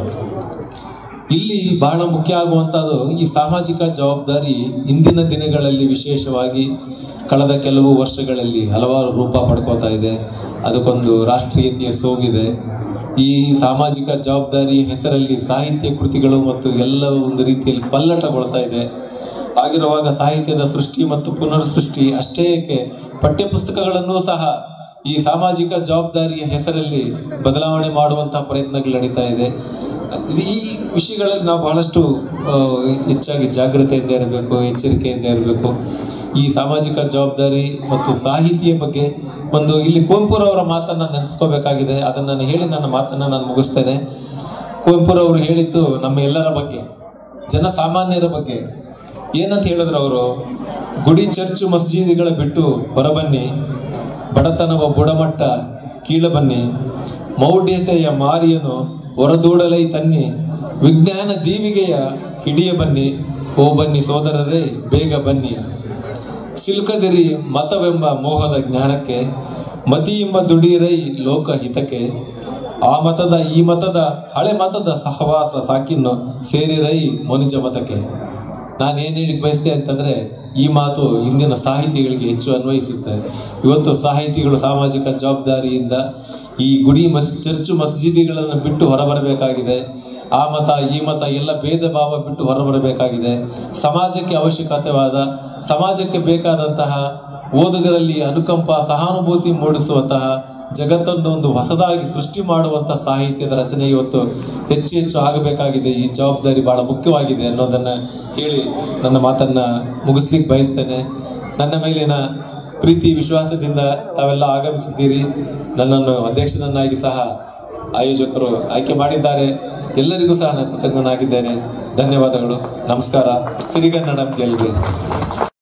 ಇಲ್ಲಿ ಬಹಳ ಮುಖ್ಯ ಆಗುವಂಥದ್ದು ಈ ಸಾಮಾಜಿಕ ಜವಾಬ್ದಾರಿ ಇಂದಿನ ದಿನಗಳಲ್ಲಿ ವಿಶೇಷವಾಗಿ ಕಳೆದ ಕೆಲವು ವರ್ಷಗಳಲ್ಲಿ ಹಲವಾರು ರೂಪ ಪಡ್ಕೋತಾ ಇದೆ ಅದಕ್ಕೊಂದು ರಾಷ್ಟ್ರೀಯತೆಯ ಸೋಗಿದೆ ಈ ಸಾಮಾಜಿಕ ಜವಾಬ್ದಾರಿ ಹೆಸರಲ್ಲಿ ಸಾಹಿತ್ಯ ಕೃತಿಗಳು ಮತ್ತು ಎಲ್ಲ ಒಂದು ರೀತಿಯಲ್ಲಿ ಪಲ್ಲಟಗೊಳ್ತಾ ಇದೆ ಆಗಿರುವಾಗ ಸಾಹಿತ್ಯದ ಸೃಷ್ಟಿ ಮತ್ತು ಪುನರ್ ಸೃಷ್ಟಿ ಅಷ್ಟೇ ಏಕೆ ಪಠ್ಯಪುಸ್ತಕಗಳನ್ನು ಸಹ ಈ ಸಾಮಾಜಿಕ ಜವಾಬ್ದಾರಿಯ ಹೆಸರಲ್ಲಿ ಬದಲಾವಣೆ ಮಾಡುವಂತಹ ಪ್ರಯತ್ನಗಳು ನಡೀತಾ ಇದೆ ಇದು ಈ ವಿಷಯಗಳಲ್ಲಿ ನಾವು ಬಹಳಷ್ಟು ಆ, ಹೆಚ್ಚಾಗಿ ಜಾಗ್ರತೆಯಿಂದ ಇರಬೇಕು ಎಚ್ಚರಿಕೆಯಿಂದ ಇರಬೇಕು ಈ ಸಾಮಾಜಿಕ ಜವಾಬ್ದಾರಿ ಮತ್ತು ಸಾಹಿತಿಯ ಬಗ್ಗೆ ಒಂದು ಇಲ್ಲಿ ಕುವೆಂಪುರವರ ಮಾತನ್ನ ನೆನೆಸ್ಕೋಬೇಕಾಗಿದೆ ಅದನ್ನು ನಾನು ಹೇಳಿ ನನ್ನ ಮಾತನ್ನ ನಾನು ಮುಗಿಸ್ತೇನೆ ಕುವೆಂಪುರವರು ಹೇಳಿದ್ದು ನಮ್ಮ ಎಲ್ಲರ ಬಗ್ಗೆ ಜನಸಾಮಾನ್ಯರ ಬಗ್ಗೆ ಏನಂತ ಹೇಳಿದ್ರು ಅವರು ಗುಡಿ ಚರ್ಚು ಮಸ್ಜಿದಿಗಳ ಬಿಟ್ಟು ಹೊರಬನ್ನಿ ಬಡತನವ ಬುಡಮಟ್ಟ ಕೀಳ ಬನ್ನಿ ಮೌಢ್ಯತೆಯ ಮಾರಿಯನು ಹೊರದೂಡಲೈ ತನ್ನಿ ವಿಜ್ಞಾನ ದೀವಿಗೆಯ ಹಿಡಿಯ ಬನ್ನಿ ಓ ಬನ್ನಿ ಸೋದರರೇ ಬೇಗ ಬನ್ನಿ ಸಿಲ್ಕದಿರಿ ಮತವೆಂಬ ಮೋಹದ ಜ್ಞಾನಕ್ಕೆ ಮತಿ ಎಂಬ ದುಡಿರೈ ಲೋಕ ಹಿತಕ್ಕೆ ಆ ಮತದ ಈ ಮತದ ಹಳೆ ಮತದ ಸಹವಾಸ ಸಾಕಿನ್ನು ಸೇರಿರೈ ಮನುಜ ಮತಕ್ಕೆ ನಾನೇನು ಹೇಳಿ ಬಯಸ್ತೆ ಅಂತಂದ್ರೆ ಈ ಮಾತು ಇಂದಿನ ಸಾಹಿತಿಗಳಿಗೆ ಹೆಚ್ಚು ಅನ್ವಯಿಸುತ್ತೆ ಇವತ್ತು ಸಾಹಿತಿಗಳು ಸಾಮಾಜಿಕ ಜವಾಬ್ದಾರಿಯಿಂದ ಈ ಗುಡಿ ಮಸ್ ಚರ್ಚು ಮಸ್ಜಿದಿಗಳನ್ನು ಬಿಟ್ಟು ಹೊರಬರಬೇಕಾಗಿದೆ ಆ ಮತ ಈ ಮತ ಎಲ್ಲ ಭೇದ ಭಾವ ಬಿಟ್ಟು ಹೊರಬರಬೇಕಾಗಿದೆ ಸಮಾಜಕ್ಕೆ ಅವಶ್ಯಕತೆವಾದ ಸಮಾಜಕ್ಕೆ ಬೇಕಾದಂತಹ ಓದುಗರಲ್ಲಿ ಅನುಕಂಪ ಸಹಾನುಭೂತಿ ಮೂಡಿಸುವಂತಹ ಜಗತ್ತನ್ನು ಒಂದು ಹೊಸದಾಗಿ ಸೃಷ್ಟಿ ಮಾಡುವಂತಹ ಸಾಹಿತ್ಯದ ರಚನೆ ಇವತ್ತು ಹೆಚ್ಚು ಹೆಚ್ಚು ಆಗಬೇಕಾಗಿದೆ ಈ ಜವಾಬ್ದಾರಿ ಬಹಳ ಮುಖ್ಯವಾಗಿದೆ ಅನ್ನೋದನ್ನ ಹೇಳಿ ನನ್ನ ಮಾತನ್ನ ಮುಗಿಸ್ಲಿಕ್ಕೆ ಬಯಸ್ತೇನೆ ನನ್ನ ಮೇಲಿನ ಪ್ರೀತಿ ವಿಶ್ವಾಸದಿಂದ ತಾವೆಲ್ಲ ಆಗಮಿಸಿದ್ದೀರಿ ನನ್ನನ್ನು ಅಧ್ಯಕ್ಷನನ್ನಾಗಿ ಸಹ ಆಯೋಜಕರು ಆಯ್ಕೆ ಮಾಡಿದ್ದಾರೆ ಎಲ್ಲರಿಗೂ ಸಹ ನಾನು ಕೃತಜ್ಞನಾಗಿದ್ದೇನೆ ಧನ್ಯವಾದಗಳು ನಮಸ್ಕಾರ ಸಿರಿಗನ್ನಡ ಗೆಲ್ಗೆ